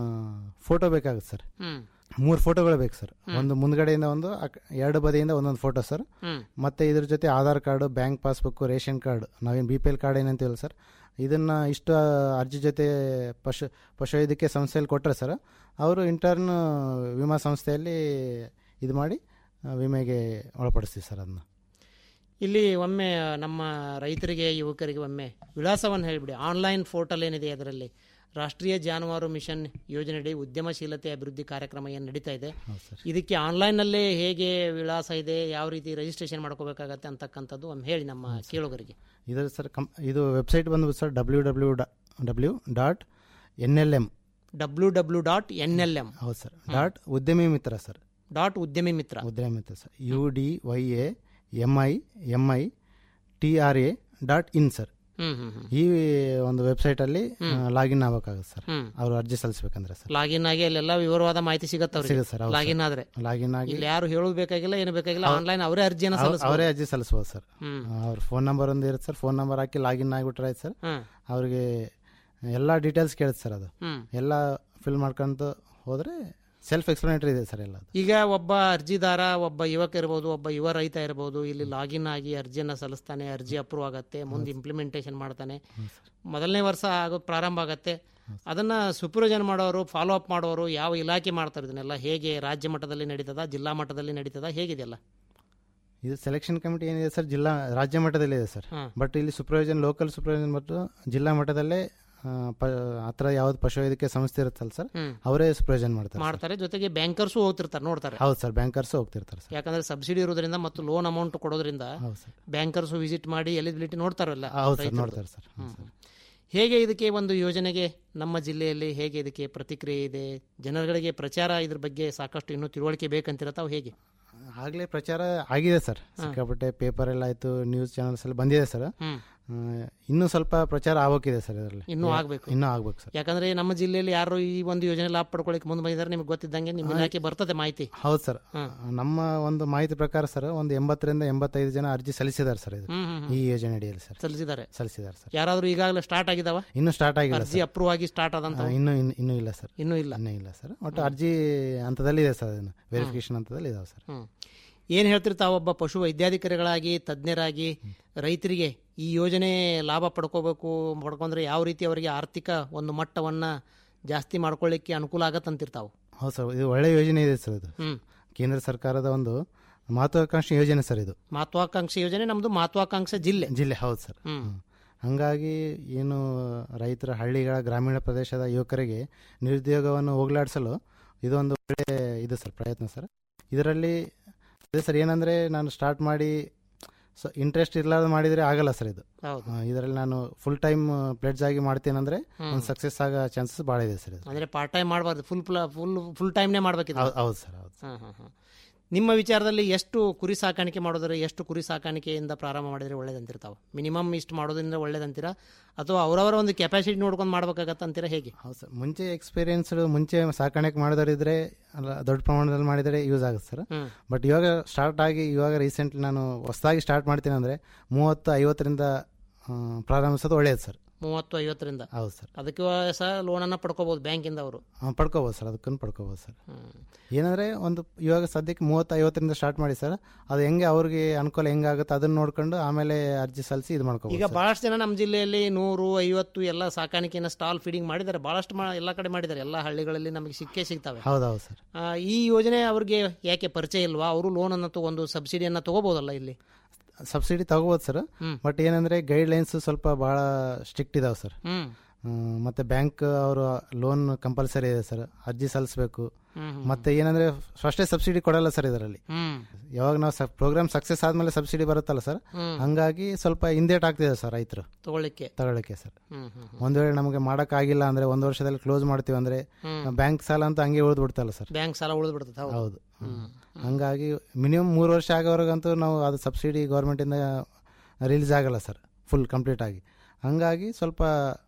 ಫೋಟೋ ಬೇಕಾಗುತ್ತೆ ಸರ್ ಹ್ಮ್. ಮೂರು ಫೋಟೋಗಳು ಬೇಕು ಸರ್ ಹ್ಮ್. ಒಂದು ಮುಂದ್ಗಡೆಯಿಂದ ಒಂದು ಅಕ್- ಎರಡು ಬದಿಯಿಂದ ಒಂದೊಂದು ಫೋಟೋ ಸರ್ ಹ್ಮ್. ಮತ್ತೆ ಇದ್ರ ಜೊತೆ Aadhaar card bank passbook ration card ನಾವೇನು ಬಿ ಪಿ ಎಲ್ ಕಾರ್ಡ್ ಏನಂತೀವಲ್ಲ ಸರ್ ಇದನ್ನ ಇಷ್ಟು ಅರ್ಜಿ ಜೊತೆ ಪಶು ಪಶುವೈದ್ಯಕೀಯ ಸಂಸ್ಥೆಯಲ್ಲಿ ಕೊಟ್ಟರೆ ಸರ್ ಅವರು ಇಂಟರ್ನ್ ವಿಮಾ ಸಂಸ್ಥೆಯಲ್ಲಿ ಇದು ಮಾಡಿ ಆ, ವಿಮೆಗೆ ಒಳಪಡಿಸ್ತೀವಿ ಸರ್ ಅದನ್ನ ಇಲ್ಲಿ ಒಮ್ಮೆ ನಮ್ಮ ರೈತರಿಗೆ ಯುವಕರಿಗೆ ಒಮ್ಮೆ ವಿಳಾಸವನ್ನು ಹೇಳಿಬಿಡಿ ಆನ್ಲೈನ್ ಪೋರ್ಟಲ್ ಏನಿದೆ ಅದರಲ್ಲಿ ರಾಷ್ಟ್ರೀಯ ಜಾನುವಾರು ಮಿಷನ್ ಯೋಜನೆಯಡಿ ಉದ್ಯಮಶೀಲತೆ ಅಭಿವೃದ್ಧಿ ಕಾರ್ಯಕ್ರಮ ಏನು ನಡೀತಾ ಇದೆ ಇದಕ್ಕೆ ಆನ್ಲೈನ್ನಲ್ಲೇ ಹೇಗೆ ವಿಳಾಸ ಇದೆ ಯಾವ ರೀತಿ ರಿಜಿಸ್ಟ್ರೇಷನ್ ಮಾಡ್ಕೋಬೇಕಾಗತ್ತೆ ಅಂತಕ್ಕಂಥದ್ದು ಒಮ್ಮೆ ಹೇಳಿ ನಮ್ಮ ಕೇಳುಗರಿಗೆ ಇದರ ಸರ್ ಕಂ ಇದು ವೆಬ್ಸೈಟ್ ಬಂದು sir W W W dot N L M W W dot N L M ಹೌದು sir dot Udyami Mitra sir dot Udyami Mitra Udyami Mitra sir U D Y A M I M I T R A dot in sir ಹ್ಮ್ ಹ್ಮ್ ಹ್ಮ್ ಈ ಒಂದು ವೆಬ್ಸೈಟಲ್ಲಿ ಲಾಗಿನ್ ಆಗ್ಬೇಕಾಗುತ್ತೆ ಸರ್ ಹ್ಮ್. ಅವರು ಅರ್ಜಿ ಸಲ್ಲಿಸ್ಬೇಕಂದ್ರೆ ಸರ್ ಲಾಗಿನ್ ಆಗಿ ಅಲ್ಲೆಲ್ಲ ವಿವರವಾದ ಮಾಹಿತಿ ಸಿಗತ್ತೆ ಅವ್ರಿಗೆ ಸಿಗುತ್ತೆ ಸರ್ ಹೌದು ಲಾಗಿನ್ ಸರ್. ಆದ್ರೆ ಲಾಗಿನ್ ಆಗಿ ಇಲ್ಲಿ ಯಾರು ಹೇಳೋದು ಬೇಕಾಗಿಲ್ಲ ಏನು ಬೇಕಾಗಿಲ್ಲ ಅವ್ರು- ಆನ್ಲೈನ್ ಅವರೇ ಅರ್ಜಿಯನ್ನು ಅವ್ರು- ಸಲ್ಲಿಸ್ಬೋದು. ಅವರೇ ಅರ್ಜಿ ಸಲ್ಲಿಸ್ಬೋದು ಸರ್ ಹ್ಮ್. ಅವ್ರ ಫೋನ್ ನಂಬರ್ ಒಂದು ಇರುತ್ತೆ ಸರ್ ಫೋನ್ ನಂಬರ್ ಹಾಕಿ ಲಾಗಿನ್ ಆಗಿಬಿಟ್ರೆ ಆಯ್ತು ಸರ್ ಹ್ಮ್. ಅವ್ರಿಗೆ ಎಲ್ಲ ಡೀಟೇಲ್ಸ್ ಕೇಳುತ್ತೆ ಸರ್ ಅದು ಹ್ಮ್. ಎಲ್ಲ ಫಿಲ್ ಮಾಡ್ಕೊಂತ ಹೋದರೆ ಸೆಲ್ಫ್ ಎಕ್ಸ್ಪ್ಲನೇಟರಿ ಇದೆ ಸರ್ ಎಲ್ಲ ಅದು. ಈಗ ಒಬ್ಬ ಅರ್ಜಿದಾರ ಒಬ್ಬ ಯುವಕ ಇರ್ಬೋದು ಒಬ್ಬ ಯುವ ರೈತ ಇರ್ಬೋದು ಇಲ್ಲಿ ಲಾಗಿನ್ ಆಗಿ ಅರ್ಜಿಯನ್ನು ಸಲ್ಲಿಸ್ತಾನೆ ಅರ್ಜಿ ಅಪ್ರೂವ್ ಆಗುತ್ತೆ ಮುಂದೆ ಇಂಪ್ಲಿಮೆಂಟೇಷನ್ ಮಾಡ್ತಾನೆ ಮೊದಲನೇ ವರ್ಷ ಆಗೋ ಪ್ರಾರಂಭ ಆಗತ್ತೆ ಅದನ್ನ ಸೂಪರ್ವೈಸನ್ ಮಾಡೋರು ಫಾಲೋ ಅಪ್ ಮಾಡೋರು ಯಾವ ಇಲಾಖೆ ಮಾಡ್ತಾರೆ ಇದನ್ನೆಲ್ಲ ಹೇಗೆ ರಾಜ್ಯ ಮಟ್ಟದಲ್ಲಿ ನಡೀತದ ಜಿಲ್ಲಾ ಮಟ್ಟದಲ್ಲಿ ನಡೀತದ ಹೇಗಿದೆಯಲ್ಲ ಇದು ಸೆಲೆಕ್ಷನ್ ಕಮಿಟಿ ಏನಿದೆ ಸರ್ ಜಿಲ್ಲಾ ರಾಜ್ಯ ಮಟ್ಟದಲ್ಲಿ ಇದೆ ಸರ್ ಹಾಂ. ಬಟ್ ಇಲ್ಲಿ ಸೂಪರ್ವೈಸನ್ ಲೋಕಲ್ ಸೂಪರ್ವೈಸನ್ ಮತ್ತು ಜಿಲ್ಲಾ ಮಟ್ಟದಲ್ಲೇ ಆ, ಪ ಹತ್ರ ಯಾವ್ದು ಪಶುವೈದ್ಯಕೀಯ ಸಂಸ್ಥೆ ಇರುತ್ತಲ್ಲ ಸರ್ ಹ್ಮ್. ಅವರೇ ಸೂಪರ್ವೈಸನ್ ಮಾಡ್ತಾರೆ ಸರ್. ಮಾಡ್ತಾರೆ ಜೊತೆಗೆ ಬ್ಯಾಂಕರ್ಸು ಹೋಗ್ತಿರ್ತಾರೆ ನೋಡ್ತಾರೆ ಹೌದು ಸರ್ ಬ್ಯಾಂಕರ್ಸ್ ಹೋಗ್ತಿರ್ತಾರೆ ಸರ್ ಯಾಕಂದ್ರೆ ಸಬ್ಸಿಡಿ ಇರೋದ್ರಿಂದ ಮತ್ತು ಲೋನ್ ಅಮೌಂಟ್ ಕೊಡೋದ್ರಿಂದ ಹೌದು ಸರ್ ಬ್ಯಾಂಕರ್ಸು ವಿಸಿಟ್ ಮಾಡಿ ಎಲಿಜಿಬಿಲಿಟಿ ನೋಡ್ತಾರಲ್ಲ ಹೌದು ಸರ್ ರೈತರದ್ದು. ನೋಡ್ತಾರೆ ಸರ್ ಹ್ಮ್, ಹ್ಮ್. ಹೇಗೆ ಇದಕ್ಕೆ ಒಂದು ಯೋಜನೆಗೆ ನಮ್ಮ ಜಿಲ್ಲೆಯಲ್ಲಿ ಹೇಗೆ ಇದಕ್ಕೆ ಪ್ರತಿಕ್ರಿಯೆ ಇದೆ ಜನಗಳಿಗೆ ಪ್ರಚಾರ ಇದ್ರ ಬಗ್ಗೆ ಸಾಕಷ್ಟು ಇನ್ನೂ ತಿಳುವಳಿಕೆ ಬೇಕಂತೀರ ತಾವು ಹೇಗೆ ಆಗಲೇ ಪ್ರಚಾರ ಆಗಿದೆ ಸರ್ ಸಿಕ್ಕಾಪಟ್ಟೆ ಪೇಪರ್ ಎಲ್ಲ ಆಯಿತು ನ್ಯೂಸ್ ಚಾನಲ್ಸ್ ಎಲ್ಲ ಬಂದಿದೆ ಸರ್ ಹ್ಮ್. ಆ, ಇನ್ನೂ ಸ್ವಲ್ಪ ಪ್ರಚಾರ ಆಗೋಕಿದೆ ಸರ್ ಇದರಲ್ಲಿ ಇನ್ನೂ ಆಗ್ಬೇಕು ಇನ್ನೂ ಆಗ್ಬೇಕು ಸರ್ ಯಾಕಂದ್ರೆ ನಮ್ಮ ಜಿಲ್ಲೆಯಲ್ಲಿ ಯಾರು ಈ ಒಂದು ಯೋಜನೆ ಲಾಭ ಪಡ್ಕೊಳ್ಳಿಕ್ಕೆ ಮುಂದೆ ಬಂದಿದ್ದಾರೆ ನಿಮ್ಗೆ ಗೊತ್ತಿದ್ದಂಗೆ ನಿಮ್ಮ ಇಲಾಖೆ ಬರ್ತದೆ ಮಾಹಿತಿ ಹೌದು ಸರ್ ನಮ್ಮ ಒಂದು ಮಾಹಿತಿ ಪ್ರಕಾರ ಸರ್ ಒಂದು ಎಂಬತ್ತರಿಂದ ಎಂಬತ್ತೈದು ಜನ ಅರ್ಜಿ ಸಲ್ಲಿಸಿದ್ದಾರೆ ಸರ್ ಇದು ಹ್ಮ್, ಹ್ಮ್, ಹ್ಮ್. ಈ ಯೋಜನೆ ಅಡಿಯಲ್ಲಿ ಸರ್ ಸಲ್ಲಿಸಿದ್ದಾರೆ ಸಲ್ಲಿಸಿದ್ದಾರೆ ಸರ್ ಯಾರಾದ್ರೂ ಈಗಾಗಲೇ ಸ್ಟಾರ್ಟ್ ಆಗಿದಾವ ಇನ್ನೂ ಸ್ಟಾರ್ಟ್ ಆಗಿಲ್ಲ ಅರ್ಜಿ ಸರ್ ಅಪ್ರೂವ್ ಆಗಿ ಸ್ಟಾರ್ಟ್ ಆದಂತ ಆ, ಇನ್ನೂ ಇನ್ನು- ಇನ್ನೂ ಇಲ್ಲ ಸರ್ ಇನ್ನೂ ಇಲ್ಲ ಇನ್ನೂ ಇಲ್ಲ ಸರ್ ಒಟ್ಟು ಅರ್ಜಿ ಹಂತದಲ್ಲಿ ಇದೆ ಸರ್ ಅದನ್ನು ವೆರಿಫಿಕೇಶನ್ ಹಂತದಲ್ಲಿ ಇದಾವೆ ಸರ್ ಹ್ಮ್ ಏನು ಹೇಳ್ತೀರಿ ತಾವೊಬ್ಬ ಪಶು ವೈದ್ಯಾಧಿಕಾರಿಗಳಾಗಿ ತಜ್ಞರಾಗಿ ರೈತರಿಗೆ ಈ ಯೋಜನೆ ಲಾಭ ಪಡ್ಕೋಬೇಕು ಪಡ್ಕೊಂಡ್ರೆ ಯಾವ ರೀತಿ ಅವರಿಗೆ ಆರ್ಥಿಕ ಒಂದು ಮಟ್ಟವನ್ನ ಜಾಸ್ತಿ ಮಾಡ್ಕೊಳ್ಳಿಕ್ಕೆ ಅನುಕೂಲ ಆಗತ್ತಂತಿರ್ತಾವು ಹೌದು ಸರ್ ಇದು ಒಳ್ಳೆ ಯೋಜನೆ ಇದೆ ಸರ್ ಇದು ಹ್ಮ್. ಕೇಂದ್ರ ಸರ್ಕಾರದ ಒಂದು ಮಹತ್ವಾಕಾಂಕ್ಷಿ ಯೋಜನೆ ಸರ್ ಇದು ಮಹತ್ವಾಕಾಂಕ್ಷೆ ಯೋಜನೆ ನಮ್ದು ಮಹತ್ವಾಕಾಂಕ್ಷೆ ಜಿಲ್ಲೆ ಜಿಲ್ಲೆ ಹೌದು ಸರ್ ಹ್ಮ್. ಹ್ಮ್. ಹಂಗಾಗಿ ಏನು ರೈತರ ಹಳ್ಳಿಗಳ ಗ್ರಾಮೀಣ ಪ್ರದೇಶದ ಯುವಕರಿಗೆ ನಿರುದ್ಯೋಗವನ್ನು ಹೋಗಲಾಡಿಸಲು ಇದೊಂದು ಒಳ್ಳೆ ಇದು ಸರ್ ಪ್ರಯತ್ನ ಸರ್ ಇದರಲ್ಲಿ ಅದೇ ಸರ್ ಏನಂದರೆ ನಾನು ಸ್ಟಾರ್ಟ್ ಮಾಡಿ ಸೊ ಇಂಟ್ರೆಸ್ಟ್ ಇರಲಾರ್ದು ಮಾಡಿದರೆ ಆಗಲ್ಲ ಸರ್ ಇದು ಹೌದು ಇದರಲ್ಲಿ ನಾನು ಫುಲ್ ಟೈಮ್ ಪ್ಲೆಡ್ಜ್ ಆಗಿ ಮಾಡ್ತೀನಂದ್ರೆ ಹ್ಮ್. ಒಂದು ಸಕ್ಸಸ್ ಆಗೋ ಚಾನ್ಸಸ್ ಭಾಳ ಇದೆ ಸರ್ ಇದು ಅಂದ್ರೆ ಪಾರ್ಟ್ ಟೈಮ್ ಮಾಡಬಾರ್ದು ಫುಲ್ ಫುಲ್ ಫುಲ್ ಟೈಮ್ನೇ ಮಾಡ್ಬೇಕಿದೆ ಹೌದು ಹೌದು ಸರ್ ಹೌದು ಹಾಂ ಹಾಂ ಹಾಂ ನಿಮ್ಮ ವಿಚಾರದಲ್ಲಿ ಎಷ್ಟು ಕುರಿ ಸಾಕಾಣಿಕೆ ಮಾಡೋದ್ರೆ ಎಷ್ಟು ಕುರಿ ಸಾಕಾಣಿಕೆಯಿಂದ ಪ್ರಾರಂಭ ಮಾಡಿದ್ರೆ ಒಳ್ಳೇದಂತಿರ್ತಾವೆ ಮಿನಿಮಮ್ ಇಷ್ಟು ಮಾಡೋದ್ರಿಂದ ಒಳ್ಳೇದಂತೀರಾ ಅಥವಾ ಅವರವರ ಒಂದು ಕೆಪಾಸಿಟಿ ನೋಡ್ಕೊಂಡು ಮಾಡ್ಬೇಕಾಗತ್ತಂತೀರಾ ಹೇಗೆ ಹೌದು ಸರ್ ಮುಂಚೆ ಎಕ್ಸ್ಪೀರಿಯನ್ಸ್ ಮುಂಚೆ ಸಾಕಾಣಿಕೆ ಮಾಡಿದವರಿದ್ರೆ ಅಲ್ಲ ದೊಡ್ಡ ಪ್ರಮಾಣದಲ್ಲಿ ಮಾಡಿದರೆ ಯೂಸ್ ಆಗುತ್ತೆ ಸರ್ ಹ್ಮ್. ಬಟ್ ಇವಾಗ ಸ್ಟಾರ್ಟ್ ಆಗಿ ಇವಾಗ ರೀಸೆಂಟ್ಲಿ ನಾನು ಹೊಸದಾಗಿ ಸ್ಟಾರ್ಟ್ ಮಾಡ್ತೀನಿ ಅಂದರೆ ಮೂವತ್ತು ಐವತ್ತರಿಂದ ಆ, ಪ್ರಾರಂಭಿಸೋದು ಒಳ್ಳೆಯದು ಸರ್ ಮೂವತ್ತು ಐವತ್ತರಿಂದ ಹೌದು ಸರ್ ಅದಕ್ಕೆ ಸಹ ಲೋನನ್ನು ಪಡ್ಕೋಬಹುದು ಬ್ಯಾಂಕಿಂದ ಅವರು ಆ, ಪಡ್ಕೋಬೋದು ಸರ್ ಅದಕ್ಕೂ ಪಡ್ಕೋಬೋದು ಸರ್ ಏನಂದರೆ ಒಂದು ಇವಾಗ ಸದ್ಯಕ್ಕೆ ಮೂವತ್ತು ಐವತ್ತರಿಂದ ಸ್ಟಾರ್ಟ್ ಮಾಡಿ ಸರ್ ಅದು ಹೆಂಗೆ ಅವ್ರಿಗೆ ಅನುಕೂಲ ಹೆಂಗಾಗುತ್ತೆ ಅದನ್ನ ನೋಡ್ಕೊಂಡು ಆಮೇಲೆ ಅರ್ಜಿ ಸಲ್ಲಿಸಿ ಇದು ಮಾಡ್ಕೋಬೋದು ಈಗ ಬಹಳಷ್ಟು ಜನ ನಮ್ಮ ಜಿಲ್ಲೆಯಲ್ಲಿ ನೂರು ಐವತ್ತು ಎಲ್ಲ ಸಾಕಾಣಿಕೆನ ಸ್ಟಾಲ್ ಫೀಡಿಂಗ್ ಮಾಡಿದ್ದಾರೆ ಬಹಳಷ್ಟು ಮಾ ಎಲ್ಲ ಕಡೆ ಮಾಡಿದ್ದಾರೆ ಎಲ್ಲ ಹಳ್ಳಿಗಳಲ್ಲಿ ನಮಗೆ ಸಿಕ್ಕೇ ಸಿಗ್ತವೆ ಹೌದೌದು ಸರ್ ಆ, ಈ ಯೋಜನೆ ಅವ್ರಿಗೆ ಯಾಕೆ ಪರಿಚಯ ಇಲ್ವಾ ಅವರು ಲೋನನ್ನು ತಗೊಂಡು ಸಬ್ಸಿಡಿಯನ್ನು ತಗೋಬಹುದಲ್ಲ ಇಲ್ಲಿ ಸಬ್ಸಿಡಿ ತಗೋಬೋದು ಸರ್ ಹ್ಮ್. ಬಟ್ ಏನಂದರೆ ಗೈಡ್ಲೈನ್ಸ್ ಸ್ವಲ್ಪ ಭಾಳ ಸ್ಟ್ರಿಕ್ಟ್ ಇದಾವೆ ಸರ್ ಹ್ಮ್ ಮತ್ತು ಬ್ಯಾಂಕ್ ಅವರು ಲೋನ್ ಕಂಪಲ್ಸರಿ ಇದೆ ಸರ್ ಅರ್ಜಿ ಸಲ್ಲಿಸಬೇಕು ಹ್ಮ್, ಹ್ಮ್. ಮತ್ತು ಏನಂದರೆ ಫಸ್ಟೇ ಸಬ್ಸಿಡಿ ಕೊಡಲ್ಲ ಸರ್ ಇದರಲ್ಲಿ ಹ್ಮ್ ಯಾವಾಗ ನಾವು ಸ ಪ್ರೋಗ್ರಾಮ್ ಸಕ್ಸಸ್ ಆದಮೇಲೆ ಸಬ್ಸಿಡಿ ಬರುತ್ತಲ್ಲ ಸರ್ ಹ್ಮ್. ಹಂಗಾಗಿ ಸ್ವಲ್ಪ ಹಿಂದೇಟ್ ಆಗ್ತಿದೆ ಸರ್ ರೈತರು ತಗೊಳ್ಳಿಕ್ಕೆ ತಗೊಳ್ಳಿಕ್ಕೆ ಸರ್ ಹ್ಮ್ ಹ್ಮ್ ಒಂದು ವೇಳೆ ನಮಗೆ ಮಾಡೋಕ್ಕಾಗಿಲ್ಲ ಅಂದರೆ ಒಂದು ವರ್ಷದಲ್ಲಿ ಕ್ಲೋಸ್ ಮಾಡ್ತೀವಿ ಅಂದರೆ ಹ್ಮ್. ಬ್ಯಾಂಕ್ ಸಾಲ ಅಂತ ಹಂಗೆ ಉಳಿದು ಬಿಡ್ತಲ್ಲ ಸರ್ ಬ್ಯಾಂಕ್ ಸಾಲ ಉಳಿದು ಬಿಡ್ತದೆ ಹೌದು ಹೌದು ಹಂಗಾಗಿ ಮಿನಿಮಮ್ ಮೂರು ವರ್ಷ ಆಗೋವರೆಗಂತೂ ನಾವು ಅದು ಸಬ್ಸಿಡಿ ಗೌರ್ಮೆಂಟಿಂದ ರಿಲೀಸ್ ಆಗಲ್ಲ ಸರ್ ಫುಲ್ ಕಂಪ್ಲೀಟ್ ಆಗಿ ಹಂಗಾಗಿ ಸ್ವಲ್ಪ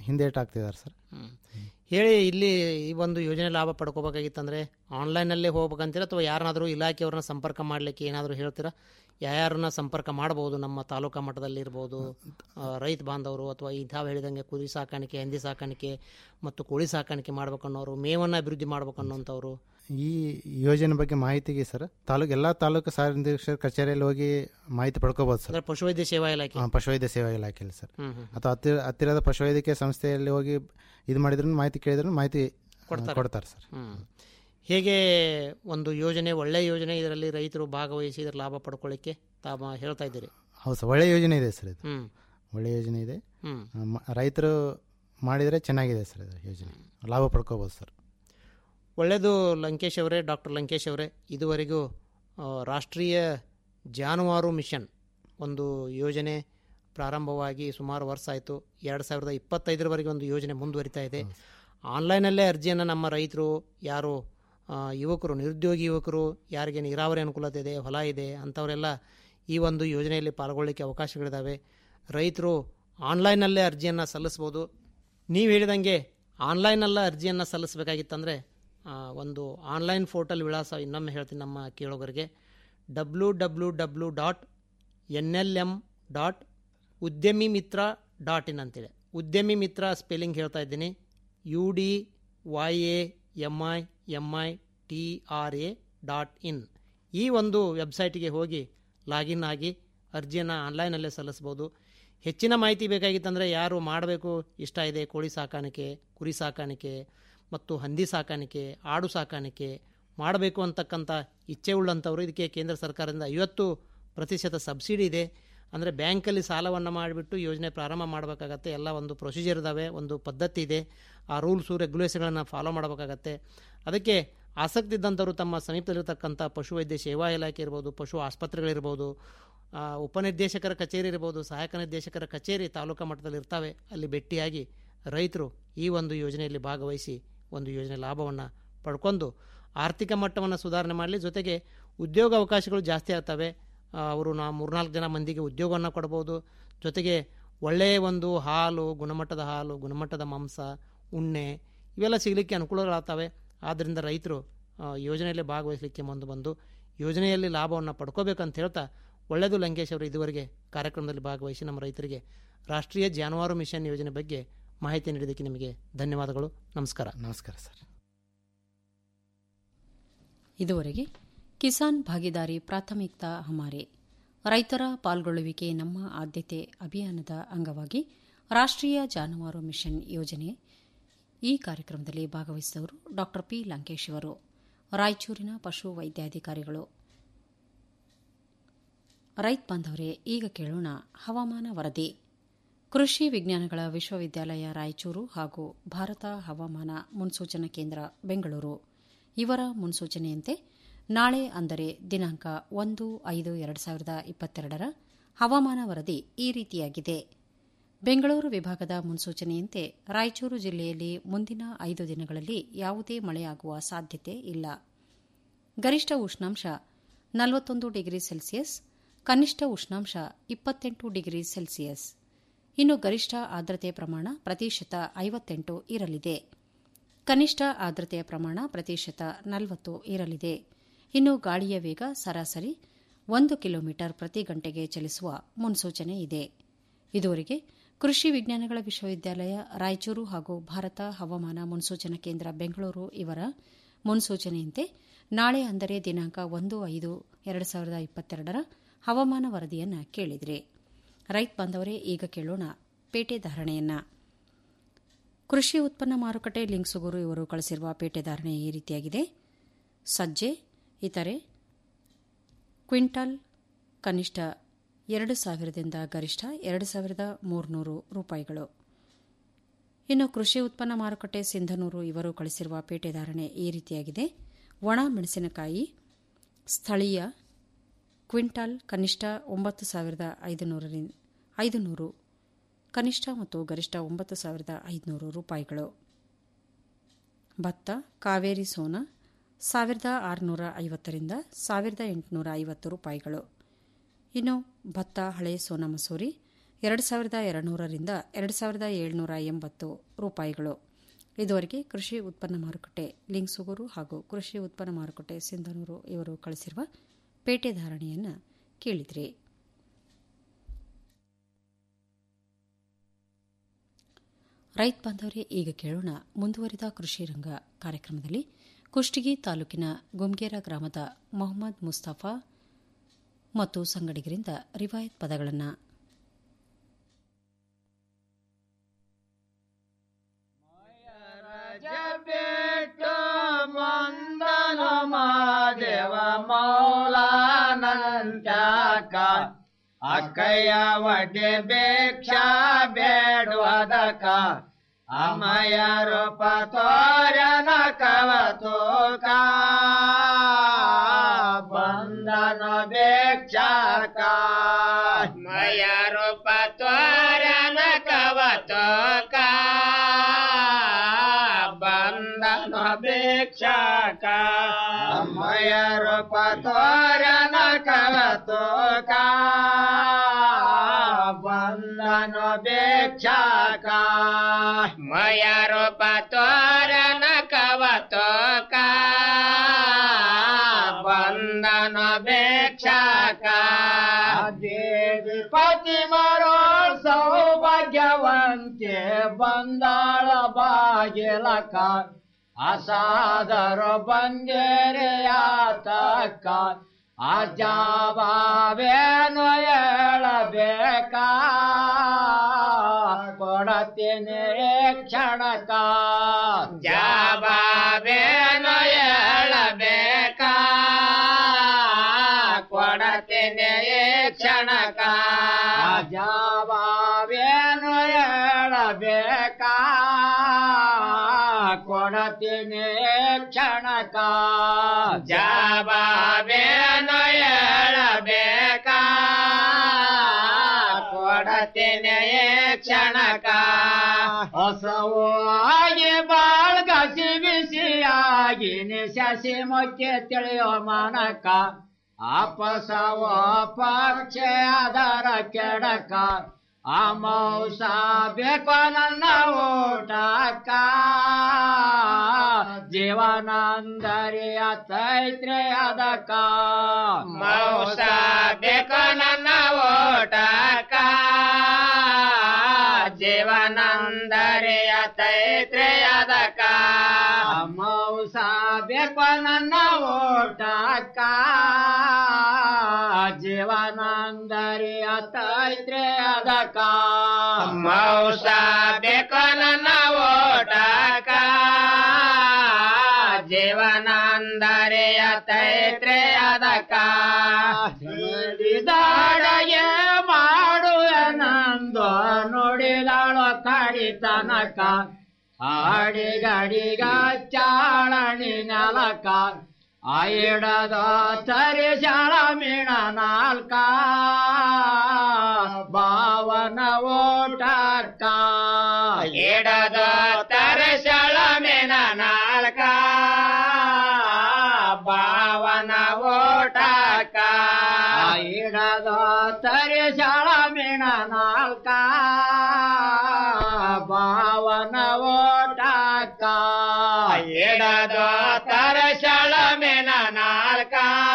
ಹಿಂದೇಟ್ ಆಗ್ತಿದ್ದಾರೆ ಸರ್ ಹೇಳಿ ಇಲ್ಲಿ ಈ ಒಂದು ಯೋಜನೆ ಲಾಭ ಪಡ್ಕೋಬೇಕಾಗಿತ್ತಂದ್ರೆ ಆನ್ಲೈನಲ್ಲೇ ಹೋಗ್ಬೇಕಂತೀರಾ ಅಥವಾ ಯಾರನ್ನಾದರೂ ಇಲಾಖೆಯವ್ರನ್ನ ಸಂಪರ್ಕ ಮಾಡಲಿಕ್ಕೆ ಏನಾದರೂ ಹೇಳ್ತೀರಾ ಯಾರ್ಯಾರನ್ನ ಸಂಪರ್ಕ ಮಾಡಬಹುದು ನಮ್ಮ ತಾಲೂಕಾ ಮಟ್ಟದಲ್ಲಿ ಇರ್ಬೋದು ಆ, ರೈತ ಬಾಂಧವರು ಅಥವಾ ಈ ತಾವು ಹೇಳಿದಂಗೆ ಕುರಿ ಸಾಕಾಣಿಕೆ ಹಂದಿ ಸಾಕಾಣಿಕೆ ಮತ್ತು ಕೋಳಿ ಸಾಕಾಣಿಕೆ ಮಾಡ್ಬೇಕನ್ನೋರು ಮೇವನ್ನು ಅಭಿವೃದ್ಧಿ ಮಾಡ್ಬೇಕನ್ನೋಂಥವ್ರು ಈ ಯೋಜನೆ ಬಗ್ಗೆ ಮಾಹಿತಿಗೆ ಸರ್ ತಾಲೂಕು ಎಲ್ಲ ತಾಲೂಕು ಸಾರ್ವಜನಿಕ ಕಚೇರಿಯಲ್ಲಿ ಹೋಗಿ ಮಾಹಿತಿ ಪಡ್ಕೋಬೋದು ಸರ್ ಅಂದ್ರೆ ಪಶುವೈದ್ಯ ಸೇವಾ ಇಲಾಖೆ ಹಾಂ ಪಶುವೈದ್ಯ ಸೇವಾ ಇಲಾಖೆಯಲ್ಲಿ ಸರ್ ಹ್ಮ್, ಹ್ಮ್. ಅಥವಾ ಹತ್ತಿರ ಹತ್ತಿರದ ಪಶುವೈದ್ಯಕೀಯ ಸಂಸ್ಥೆಯಲ್ಲಿ ಹೋಗಿ ಇದು ಮಾಡಿದ್ರು ಮಾಹಿತಿ ಕೇಳಿದ್ರು ಮಾಹಿತಿ ಆ, ಕೊಡ್ತಾರೆ. ಕೊಡ್ತಾರೆ ಸರ್ ಹ್ಮ್. ಹೇಗೆ ಒಂದು ಯೋಜನೆ ಒಳ್ಳೆ ಯೋಜನೆ ಇದರಲ್ಲಿ ರೈತರು ಭಾಗವಹಿಸಿ ಇದರ ಲಾಭ ಪಡ್ಕೊಳ್ಳಿಕ್ಕೆ ತಾವು ಹೇಳ್ತಾ ಇದ್ದೀರಿ ಹೌದು ಸರ್ ಒಳ್ಳೆ ಯೋಜನೆ ಇದೆ ಸರ್ ಇದು ಹ್ಮ್. ಒಳ್ಳೆ ಯೋಜನೆ ಇದೆ ಹ್ಮ್. ಆ, ಮ- ರೈತರು ಮಾಡಿದರೆ ಚೆನ್ನಾಗಿದೆ ಸರ್ ಇದು ಯೋಜನೆ ಲಾಭ ಪಡ್ಕೋಬೋದು ಸರ್ ಒಳ್ಳೆಯದು ಲಂಕೇಶ್ ಅವರೇ ಡಾಕ್ಟರ್ ಲಂಕೇಶ್ ಅವರೇ ಇದುವರೆಗೂ ಆ, ರಾಷ್ಟ್ರೀಯ ಜಾನುವಾರು ಮಿಷನ್ ಒಂದು ಯೋಜನೆ ಪ್ರಾರಂಭವಾಗಿ ಸುಮಾರು ವರ್ಷ ಆಯಿತು ಎರಡು ಸಾವಿರದ ಇಪ್ಪತ್ತೈದರವರೆಗೆ ಒಂದು ಯೋಜನೆ ಮುಂದುವರಿತಾ ಇದೆ ಆನ್ಲೈನಲ್ಲೇ ಅರ್ಜಿಯನ್ನು ನಮ್ಮ ರೈತರು ಯಾರು ಆ, ಯುವಕರು ನಿರುದ್ಯೋಗಿ ಯುವಕರು ಯಾರಿಗೆ ನೀರಾವರಿ ಅನುಕೂಲತೆ ಇದೆ ಹೊಲ ಇದೆ ಅಂಥವರೆಲ್ಲ ಈ ಒಂದು ಯೋಜನೆಯಲ್ಲಿ ಪಾಲ್ಗೊಳ್ಳಿಕ್ಕೆ ಅವಕಾಶಗಳಿದ್ದಾವೆ ರೈತರು ಆನ್ಲೈನಲ್ಲೇ ಅರ್ಜಿಯನ್ನು ಸಲ್ಲಿಸ್ಬೋದು ನೀವು ಹೇಳಿದಂಗೆ ಆನ್ಲೈನಲ್ಲ ಅರ್ಜಿಯನ್ನು ಸಲ್ಲಿಸಬೇಕಾಗಿತ್ತಂದರೆ ಒಂದು ಆನ್ಲೈನ್ ಪೋರ್ಟಲ್ ವಿಳಾಸ ಇನ್ನೊಮ್ಮೆ ಹೇಳ್ತೀನಿ ನಮ್ಮ ಕೇಳೋಗರಿಗೆ W W W dot N L M dot Udyami Mitra dot in ಅಂತೇಳಿ ಉದ್ಯಮಿ ಮಿತ್ರ ಸ್ಪೆಲ್ಲಿಂಗ್ ಹೇಳ್ತಾ ಇದ್ದೀನಿ U D Y A M I M I T R A dot in ಈ ಒಂದು ವೆಬ್ಸೈಟಿಗೆ ಹೋಗಿ ಲಾಗಿನ್ ಆಗಿ ಅರ್ಜಿಯನ್ನು ಆನ್ಲೈನಲ್ಲೇ ಸಲ್ಲಿಸ್ಬೋದು ಹೆಚ್ಚಿನ ಮಾಹಿತಿ ಬೇಕಾಗಿತ್ತಂದರೆ ಯಾರು ಮಾಡಬೇಕು ಇಷ್ಟ ಇದೆ ಕೋಳಿ ಸಾಕಾಣಿಕೆ ಕುರಿ ಸಾಕಾಣಿಕೆ ಮತ್ತು ಹಂದಿ ಸಾಕಾಣಿಕೆ ಆಡು ಸಾಕಾಣಿಕೆ ಮಾಡಬೇಕು ಅಂತಕ್ಕಂಥ ಇಚ್ಛೆ ಉಳ್ಳಂಥವ್ರು ಇದಕ್ಕೆ ಕೇಂದ್ರ ಸರ್ಕಾರದಿಂದ ಐವತ್ತು ಪ್ರತಿಶತ ಸಬ್ಸಿಡಿ ಇದೆ ಅಂದರೆ ಬ್ಯಾಂಕಲ್ಲಿ ಸಾಲವನ್ನು ಮಾಡಿಬಿಟ್ಟು ಯೋಜನೆ ಪ್ರಾರಂಭ ಮಾಡಬೇಕಾಗತ್ತೆ ಎಲ್ಲ ಒಂದು ಪ್ರೊಸೀಜರ್ ಇದ್ದಾವೆ ಒಂದು ಪದ್ಧತಿ ಇದೆ ಆ ರೂಲ್ಸು ರೆಗ್ಯುಲೇಷನ್ಗಳನ್ನು ಫಾಲೋ ಮಾಡಬೇಕಾಗತ್ತೆ ಅದಕ್ಕೆ ಆಸಕ್ತಿ ಇದ್ದಂಥವ್ರು ತಮ್ಮ ಸಮೀಪದಲ್ಲಿರ್ತಕ್ಕಂಥ ಪಶುವೈದ್ಯ ಸೇವಾ ಇಲಾಖೆ ಇರ್ಬೋದು ಪಶು ಆಸ್ಪತ್ರೆಗಳಿರ್ಬೋದು ಆ, ಉಪನಿರ್ದೇಶಕರ ಕಚೇರಿ ಇರ್ಬೋದು ಸಹಾಯಕ ನಿರ್ದೇಶಕರ ಕಚೇರಿ ತಾಲೂಕಾ ಮಟ್ಟದಲ್ಲಿ ಇರ್ತವೆ ಅಲ್ಲಿ ಭೇಟಿಯಾಗಿ ರೈತರು ಈ ಒಂದು ಯೋಜನೆಯಲ್ಲಿ ಭಾಗವಹಿಸಿ ಒಂದು ಯೋಜನೆ ಲಾಭವನ್ನು ಪಡ್ಕೊಂಡು ಆರ್ಥಿಕ ಮಟ್ಟವನ್ನು ಸುಧಾರಣೆ ಮಾಡಲಿ ಜೊತೆಗೆ ಉದ್ಯೋಗ ಅವಕಾಶಗಳು ಜಾಸ್ತಿ ಆಗ್ತವೆ ಆ, ಅವರು ನಾ ಮೂರ್ನಾಲ್ಕು ಜನ ಮಂದಿಗೆ ಉದ್ಯೋಗವನ್ನು ಕೊಡ್ಬೋದು ಜೊತೆಗೆ ಒಳ್ಳೆಯ ಒಂದು ಹಾಲು ಗುಣಮಟ್ಟದ ಹಾಲು ಗುಣಮಟ್ಟದ ಮಾಂಸ ಉಣ್ಣೆ ಇವೆಲ್ಲ ಸಿಗಲಿಕ್ಕೆ ಅನುಕೂಲಗಳಾಗ್ತವೆ ಆದ್ದರಿಂದ ರೈತರು ಆ, ಯೋಜನೆಯಲ್ಲಿ ಭಾಗವಹಿಸಲಿಕ್ಕೆ ಮುಂದೆ ಬಂದು ಯೋಜನೆಯಲ್ಲಿ ಲಾಭವನ್ನು ಪಡ್ಕೋಬೇಕಂತ ಹೇಳ್ತಾ ಒಳ್ಳೆಯದು ಲಂಕೇಶ್ ಅವರು ಇದುವರೆಗೆ ಕಾರ್ಯಕ್ರಮದಲ್ಲಿ ಭಾಗವಹಿಸಿ ನಮ್ಮ ರೈತರಿಗೆ ರಾಷ್ಟ್ರೀಯ ಜಾನುವಾರು ಮಿಷನ್ ಯೋಜನೆ ಬಗ್ಗೆ ಮಾಹಿತಿ ನೀಡಿದ್ದಕ್ಕೆ ನಿಮಗೆ ಧನ್ಯವಾದಗಳು ನಮಸ್ಕಾರ ನಮಸ್ಕಾರ ಸರ್ ಇದುವರೆಗೆ ಕಿಸಾನ್ ಭಾಗಿದಾರಿ ಪ್ರಾಥಮಿಕತಾ ಹಮಾರೆ ರೈತರ ಪಾಲ್ಗೊಳ್ಳುವಿಕೆ ನಮ್ಮ ಆದ್ಯತೆ ಅಭಿಯಾನದ ಅಂಗವಾಗಿ ರಾಷ್ಟ್ರೀಯ ಜಾನುವಾರು ಮಿಷನ್ ಯೋಜನೆ ಈ ಕಾರ್ಯಕ್ರಮದಲ್ಲಿ ಭಾಗವಹಿಸಿದವರು ಡಾ ಪಿ ಲಂಕೇಶ್ ಅವರು ರಾಯಚೂರಿನ ಪಶು ವೈದ್ಯಾಧಿಕಾರಿಗಳು ರೈತ ಬಾಂಧವರೇ ಈಗ ಕೇಳೋಣ ಹವಾಮಾನ ವರದಿ ಕೃಷಿ ವಿಜ್ಞಾನಗಳ ವಿಶ್ವವಿದ್ಯಾಲಯ ರಾಯಚೂರು ಹಾಗೂ ಭಾರತ ಹವಾಮಾನ ಮುನ್ಸೂಚನಾ ಕೇಂದ್ರ ಬೆಂಗಳೂರು ಇವರ ಮುನ್ಸೂಚನೆಯಂತೆ ನಾಳೆ ಅಂದರೆ ದಿನಾಂಕ ಒಂದು ಐದು ಎರಡು ಸಾವಿರದ ಇಪ್ಪತ್ತೆರಡರ ಹವಾಮಾನ ವರದಿ ಈ ರೀತಿಯಾಗಿದೆ ಬೆಂಗಳೂರು ವಿಭಾಗದ ಮುನ್ಸೂಚನೆಯಂತೆ ರಾಯಚೂರು ಜಿಲ್ಲೆಯಲ್ಲಿ ಮುಂದಿನ ಐದು ದಿನಗಳಲ್ಲಿ ಯಾವುದೇ ಮಳೆಯಾಗುವ ಸಾಧ್ಯತೆ ಇಲ್ಲ ಗರಿಷ್ಠ ಉಷ್ಣಾಂಶ ನಲವತ್ತೊಂದು ಡಿಗ್ರಿ ಸೆಲ್ಸಿಯಸ್ ಕನಿಷ್ಠ ಉಷ್ಣಾಂಶ ಇಪ್ಪತ್ತೆಂಟು ಡಿಗ್ರಿ ಸೆಲ್ಸಿಯಸ್ ಇನ್ನು ಗರಿಷ್ಠ ಆರ್ದ್ರತೆ ಪ್ರಮಾಣ ಪ್ರತಿಶತ ಐವತ್ತೆಂಟು ಇರಲಿದೆ ಕನಿಷ್ಠ ಆರ್ದ್ರತೆಯ ಪ್ರಮಾಣ ಪ್ರತಿಶತ ನಲವತ್ತು ಇರಲಿದೆ ಇನ್ನು ಗಾಳಿಯ ವೇಗ ಸರಾಸರಿ ಒಂದು ಕಿಲೋಮೀಟರ್ ಪ್ರತಿ ಗಂಟೆಗೆ ಚಲಿಸುವ ಮುನ್ಸೂಚನೆ ಇದೆ ಇದುವರೆಗೆ ಕೃಷಿ ವಿಜ್ಞಾನಗಳ ವಿಶ್ವವಿದ್ಯಾಲಯ ರಾಯಚೂರು ಹಾಗೂ ಭಾರತ ಹವಾಮಾನ ಮುನ್ಸೂಚನಾ ಕೇಂದ್ರ ಬೆಂಗಳೂರು ಇವರ ಮುನ್ಸೂಚನೆಯಂತೆ ನಾಳೆ ಅಂದರೆ ದಿನಾಂಕ ಒಂದು ಐದು ಎರಡು ಸಾವಿರದ ಇಪ್ಪತ್ತೆರಡರ ಹವಾಮಾನ ವರದಿಯನ್ನು ಕೇಳಿದರೆ ರೈತ ಬಾಂಧವರೇ ಈಗ ಕೇಳೋಣ ಪೇಟೆ ಧಾರಣೆಯನ್ನ ಕೃಷಿ ಉತ್ಪನ್ನ ಮಾರುಕಟ್ಟೆ ಲಿಂಗ್ಸುಗೂರು ಇವರು ಕಳಿಸಿರುವ ಪೇಟೆ ಧಾರಣೆ ಈ ರೀತಿಯಾಗಿದೆ ಸಜ್ಜೆ ಇತರೆ ಕ್ವಿಂಟಲ್ ಕನಿಷ್ಠ ಎರಡು ಸಾವಿರದಿಂದ ಗರಿಷ್ಠ ಎರಡು ಸಾವಿರದ ಮೂರುನೂರು ರೂಪಾಯಿಗಳು ಇನ್ನು ಕೃಷಿ ಉತ್ಪನ್ನ ಮಾರುಕಟ್ಟೆ ಸಿಂಧನೂರು ಇವರು ಕಳಿಸಿರುವ ಪೇಟೆ ಧಾರಣೆ ಈ ರೀತಿಯಾಗಿದೆ ಒಣ ಮೆಣಸಿನಕಾಯಿ ಸ್ಥಳೀಯ ಕ್ವಿಂಟಾಲ್ ಕನಿಷ್ಠ ಒಂಬತ್ತು ಸಾವಿರದ ಐದುನೂರರಿಂದ ಐದುನೂರು ಕನಿಷ್ಠ ಮತ್ತು ಗರಿಷ್ಠ ಒಂಬತ್ತು ಸಾವಿರದ ಐದುನೂರು ರೂಪಾಯಿಗಳು ಭತ್ತ ಕಾವೇರಿ ಸೋನಾ ಸಾವಿರದ ಆರುನೂರ ಐವತ್ತರಿಂದ ಸಾವಿರದ ಎಂಟುನೂರ ಐವತ್ತು ರೂಪಾಯಿಗಳು ಇನ್ನು ಭತ್ತ ಹಳೆ ಸೋನಾ ಮಸೂರಿ ಎರಡು ಸಾವಿರದ ಎರಡುನೂರರಿಂದ ಎರಡು ಸಾವಿರದ ಏಳುನೂರ ಎಂಬತ್ತು ರೂಪಾಯಿಗಳು ಇದುವರೆಗೆ ಕೃಷಿ ಉತ್ಪನ್ನ ಮಾರುಕಟ್ಟೆ ಲಿಂಗ್ಸುಗೂರು ಹಾಗೂ ಕೃಷಿ ಉತ್ಪನ್ನ ಮಾರುಕಟ್ಟೆ ಸಿಂಧನೂರು ಇವರು ಕಳಿಸಿರುವ ಪೇಟೆ ಧಾರಣೆಯನ್ನು ಕೇಳಿದ್ರಿ ರೈತ ಬಾಂಧವರೇ ಈಗ ಕೇಳೋಣ ಮುಂದುವರಿದ ಕೃಷಿ ರಂಗ ಕಾರ್ಯಕ್ರಮದಲ್ಲಿ ಕುಷ್ಟಗಿ ತಾಲೂಕಿನ ಗುಮ್ಗೇರ ಗ್ರಾಮದ ಮೊಹಮ್ಮದ್ ಮುಸ್ತಫಾ ಮತ್ತು ಸಂಗಡಿಗರಿಂದ ರಿವಾಯತ್ ಪದಗಳನ್ನು ಮಂದನ ಮಾದೇವ ಮೌಲಾನಂತ್ಯಾಕ ಅಕ್ಕಯ್ಯ ವಡ್ಡೆ ಭಿಕ್ಷಾ ಬೇಡುವುದಕ ಅಮ್ಮಯ್ಯ ರೂಪ ತೋರನ ಕವತೋಕ ಬಂದನ ಭಿಕ್ಷಾಕ ಮಯ ರೂಪ ತೋರನ ಕವತೋಕ ಬಂದನ ಭಿಕ್ಷಾಕ ಅಮ್ಮಯ್ಯ ರೂಪ ತೋರನ ಕವತೋಕ ಬಂದನ ಭಿಕ್ಷಾಕ ಮಯ ರೂಪ ತೋರನ ಕವತೋಕ ಬಂದನ ಭಿಕ್ಷಾಕ ದೇವಿ ಪತಿ ಮರೋ ಸೌಭಾಗ್ಯವಂತೆ ಬಂದಾಳ ಬಾಗಿಲಕ ಅಸಾದರ ಬಂದೇರೆಯಾತಕ ಅಜಾವೇನು ಹೇಳಬೇಕಾ ಕೊಡತೀನಿ ಕ್ಷಣಕ ಜಾಬಾವೇನು ಹೇಳಬೇಕಾ ಕೊಡತೀನಿ ಕ್ಷಣಕ ಜಾಬಾವೇನು ಹೇಳಬೇಕಾ ಕೊಡತೀನಿ ಕ್ಷಣಕ ಜಾಬಾವೇನು ಹೇಳಬೇಕಾ ಕೊಡತೀನಿ ಕ್ಷಣಕ ಹೊಸವಾಗಿ ಬಾಳ್ಗಸಿ ಬಿಸಿಯಾಗಿ ಶಶಿ ಮೊಕ್ಕೆ ತಿಳಿಯೋ ಮನಕ ಅಪಸವ ಪಕ್ಷ ಅದರ ಕೆಡಕ ಅಮೌಸ ಬೇಕು ನನ್ನ ಊಟಕ್ಕ ಜೀವನಂದರಿಯ ತೈತ್ರೆ ಅದಕ್ಕ ಮೌಸ ಬೇಕು ನನ್ನ ಊಟಕ್ಕ ಜೀವನಂದರಿಯ ತೈತ್ರೆ ಅದಕ್ಕ ಮೌಸ ಬೇಕು ನನ್ನ ಊಟಕ್ಕ ಜೀವನಂದರಿಯ ತೈತ್ರೆ ಅದಕ್ಕ ಮೌಸ ಬೇಕು ನನ್ನ ಓಟಕ ಜೀವನಂದರಿಯ ತೈತ್ರೆ ಅದಕ್ಕ ದಾಡಗೆ ಮಾಡುವನಂದು ನುಡಿದಾಳೋ ಕಡಿತನಕ ಆಡಿಗಡಿಗ ಚಾಳಣಿ ನೆಲಕ ಆಯಿಡದ ತರಿ ಶಾಳ ಮೀಣ ನಾಲ್ಕ ಭಾವನ ಓಟಕ್ಕ ಎಡದ ತರಿ ಶಾಳ ಮೀಣ ನಾಲ್ಕ ಭಾವನ ಓಟಕ್ಕ ಇಡದ ತರಿ ಶಾಳ ಮೀಣ ನಾಲ್ಕ ಭಾವನ ಓಟಕ್ಕ ಎಡದ ತರ ಶಾಳ ಮೇನ ನಾಲ್ಕ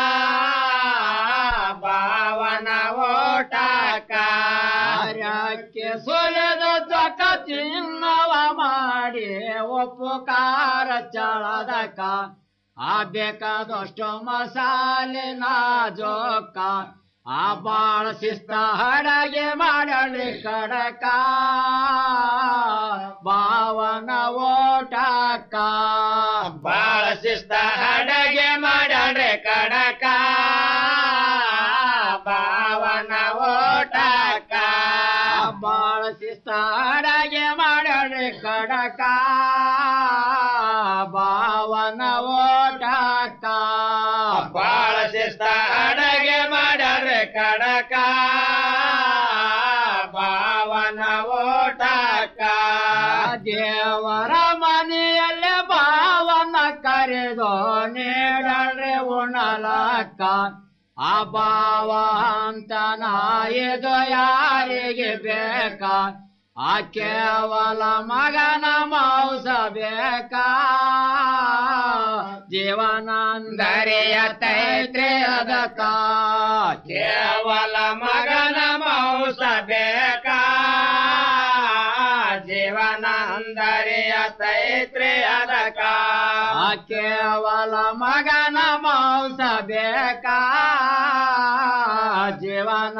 ಭಾವನ ಓಟಕ ರಕ್ಕೆ ಸೊಲೆದ ಜಕ ಚಿನ್ನವ ಮಾಡಿ ಉಪಕಾರ ಚಳದಕ ಆ ಬೇಕಾದಷ್ಟು ಮಸಾಲೆ ನಾಜೋಕ ಆ ಬಾಳ ಶಿಸ್ತ ಹಡಗೆ ಮಾಡಲಿ ಕಡಕ ಭಾವನ ಓಟಕ ಬಾಳ ಶಿಸ್ತ ಹಡಗೆ ಮಾಡಲಿ ಕಡಕ ಭಾವನ ಓಟಕ ಬಾಳ ಶಿಸ್ತ ಹಡಗೆ ಮಾಡಲಿ ಕಡಕ ಭಾವನ ಓಟಕ ಬಾಳ ಶಿಸ್ತ ಅಡಗೆ ಮಾಡರೆ ಕಡಕ ಭಾವನ ಓಟಕ ದೇವರ ಮನೆಯಲ್ಲೇ ಭಾವನ ಕರೆದು ನೀಡರೆ ಉಣಲಕ್ಕ ಅಭಾವ ಅಂತ ನಾಯಿದು ಯಾರಿಗೆ ಬೇಕಾ ಆ ಕೇವಲ ಮಗನ ಮಾಂಸ ಬೇಕಾ ಜೀವನಾಂದರಿಯ ತೈತ್ರಿ ಅದಕ್ಕ ಕೇವಲ ಮಗನ ಮಾಂಸ ಬೇಕಾ ಜೀವನಾಂದರಿಯ ತೈತ್ರಿ ಅದಕ್ಕ ಕೇವಲ ಮಗನ ಮಾಂಸ ಬೇಕಾ ಜೀವನ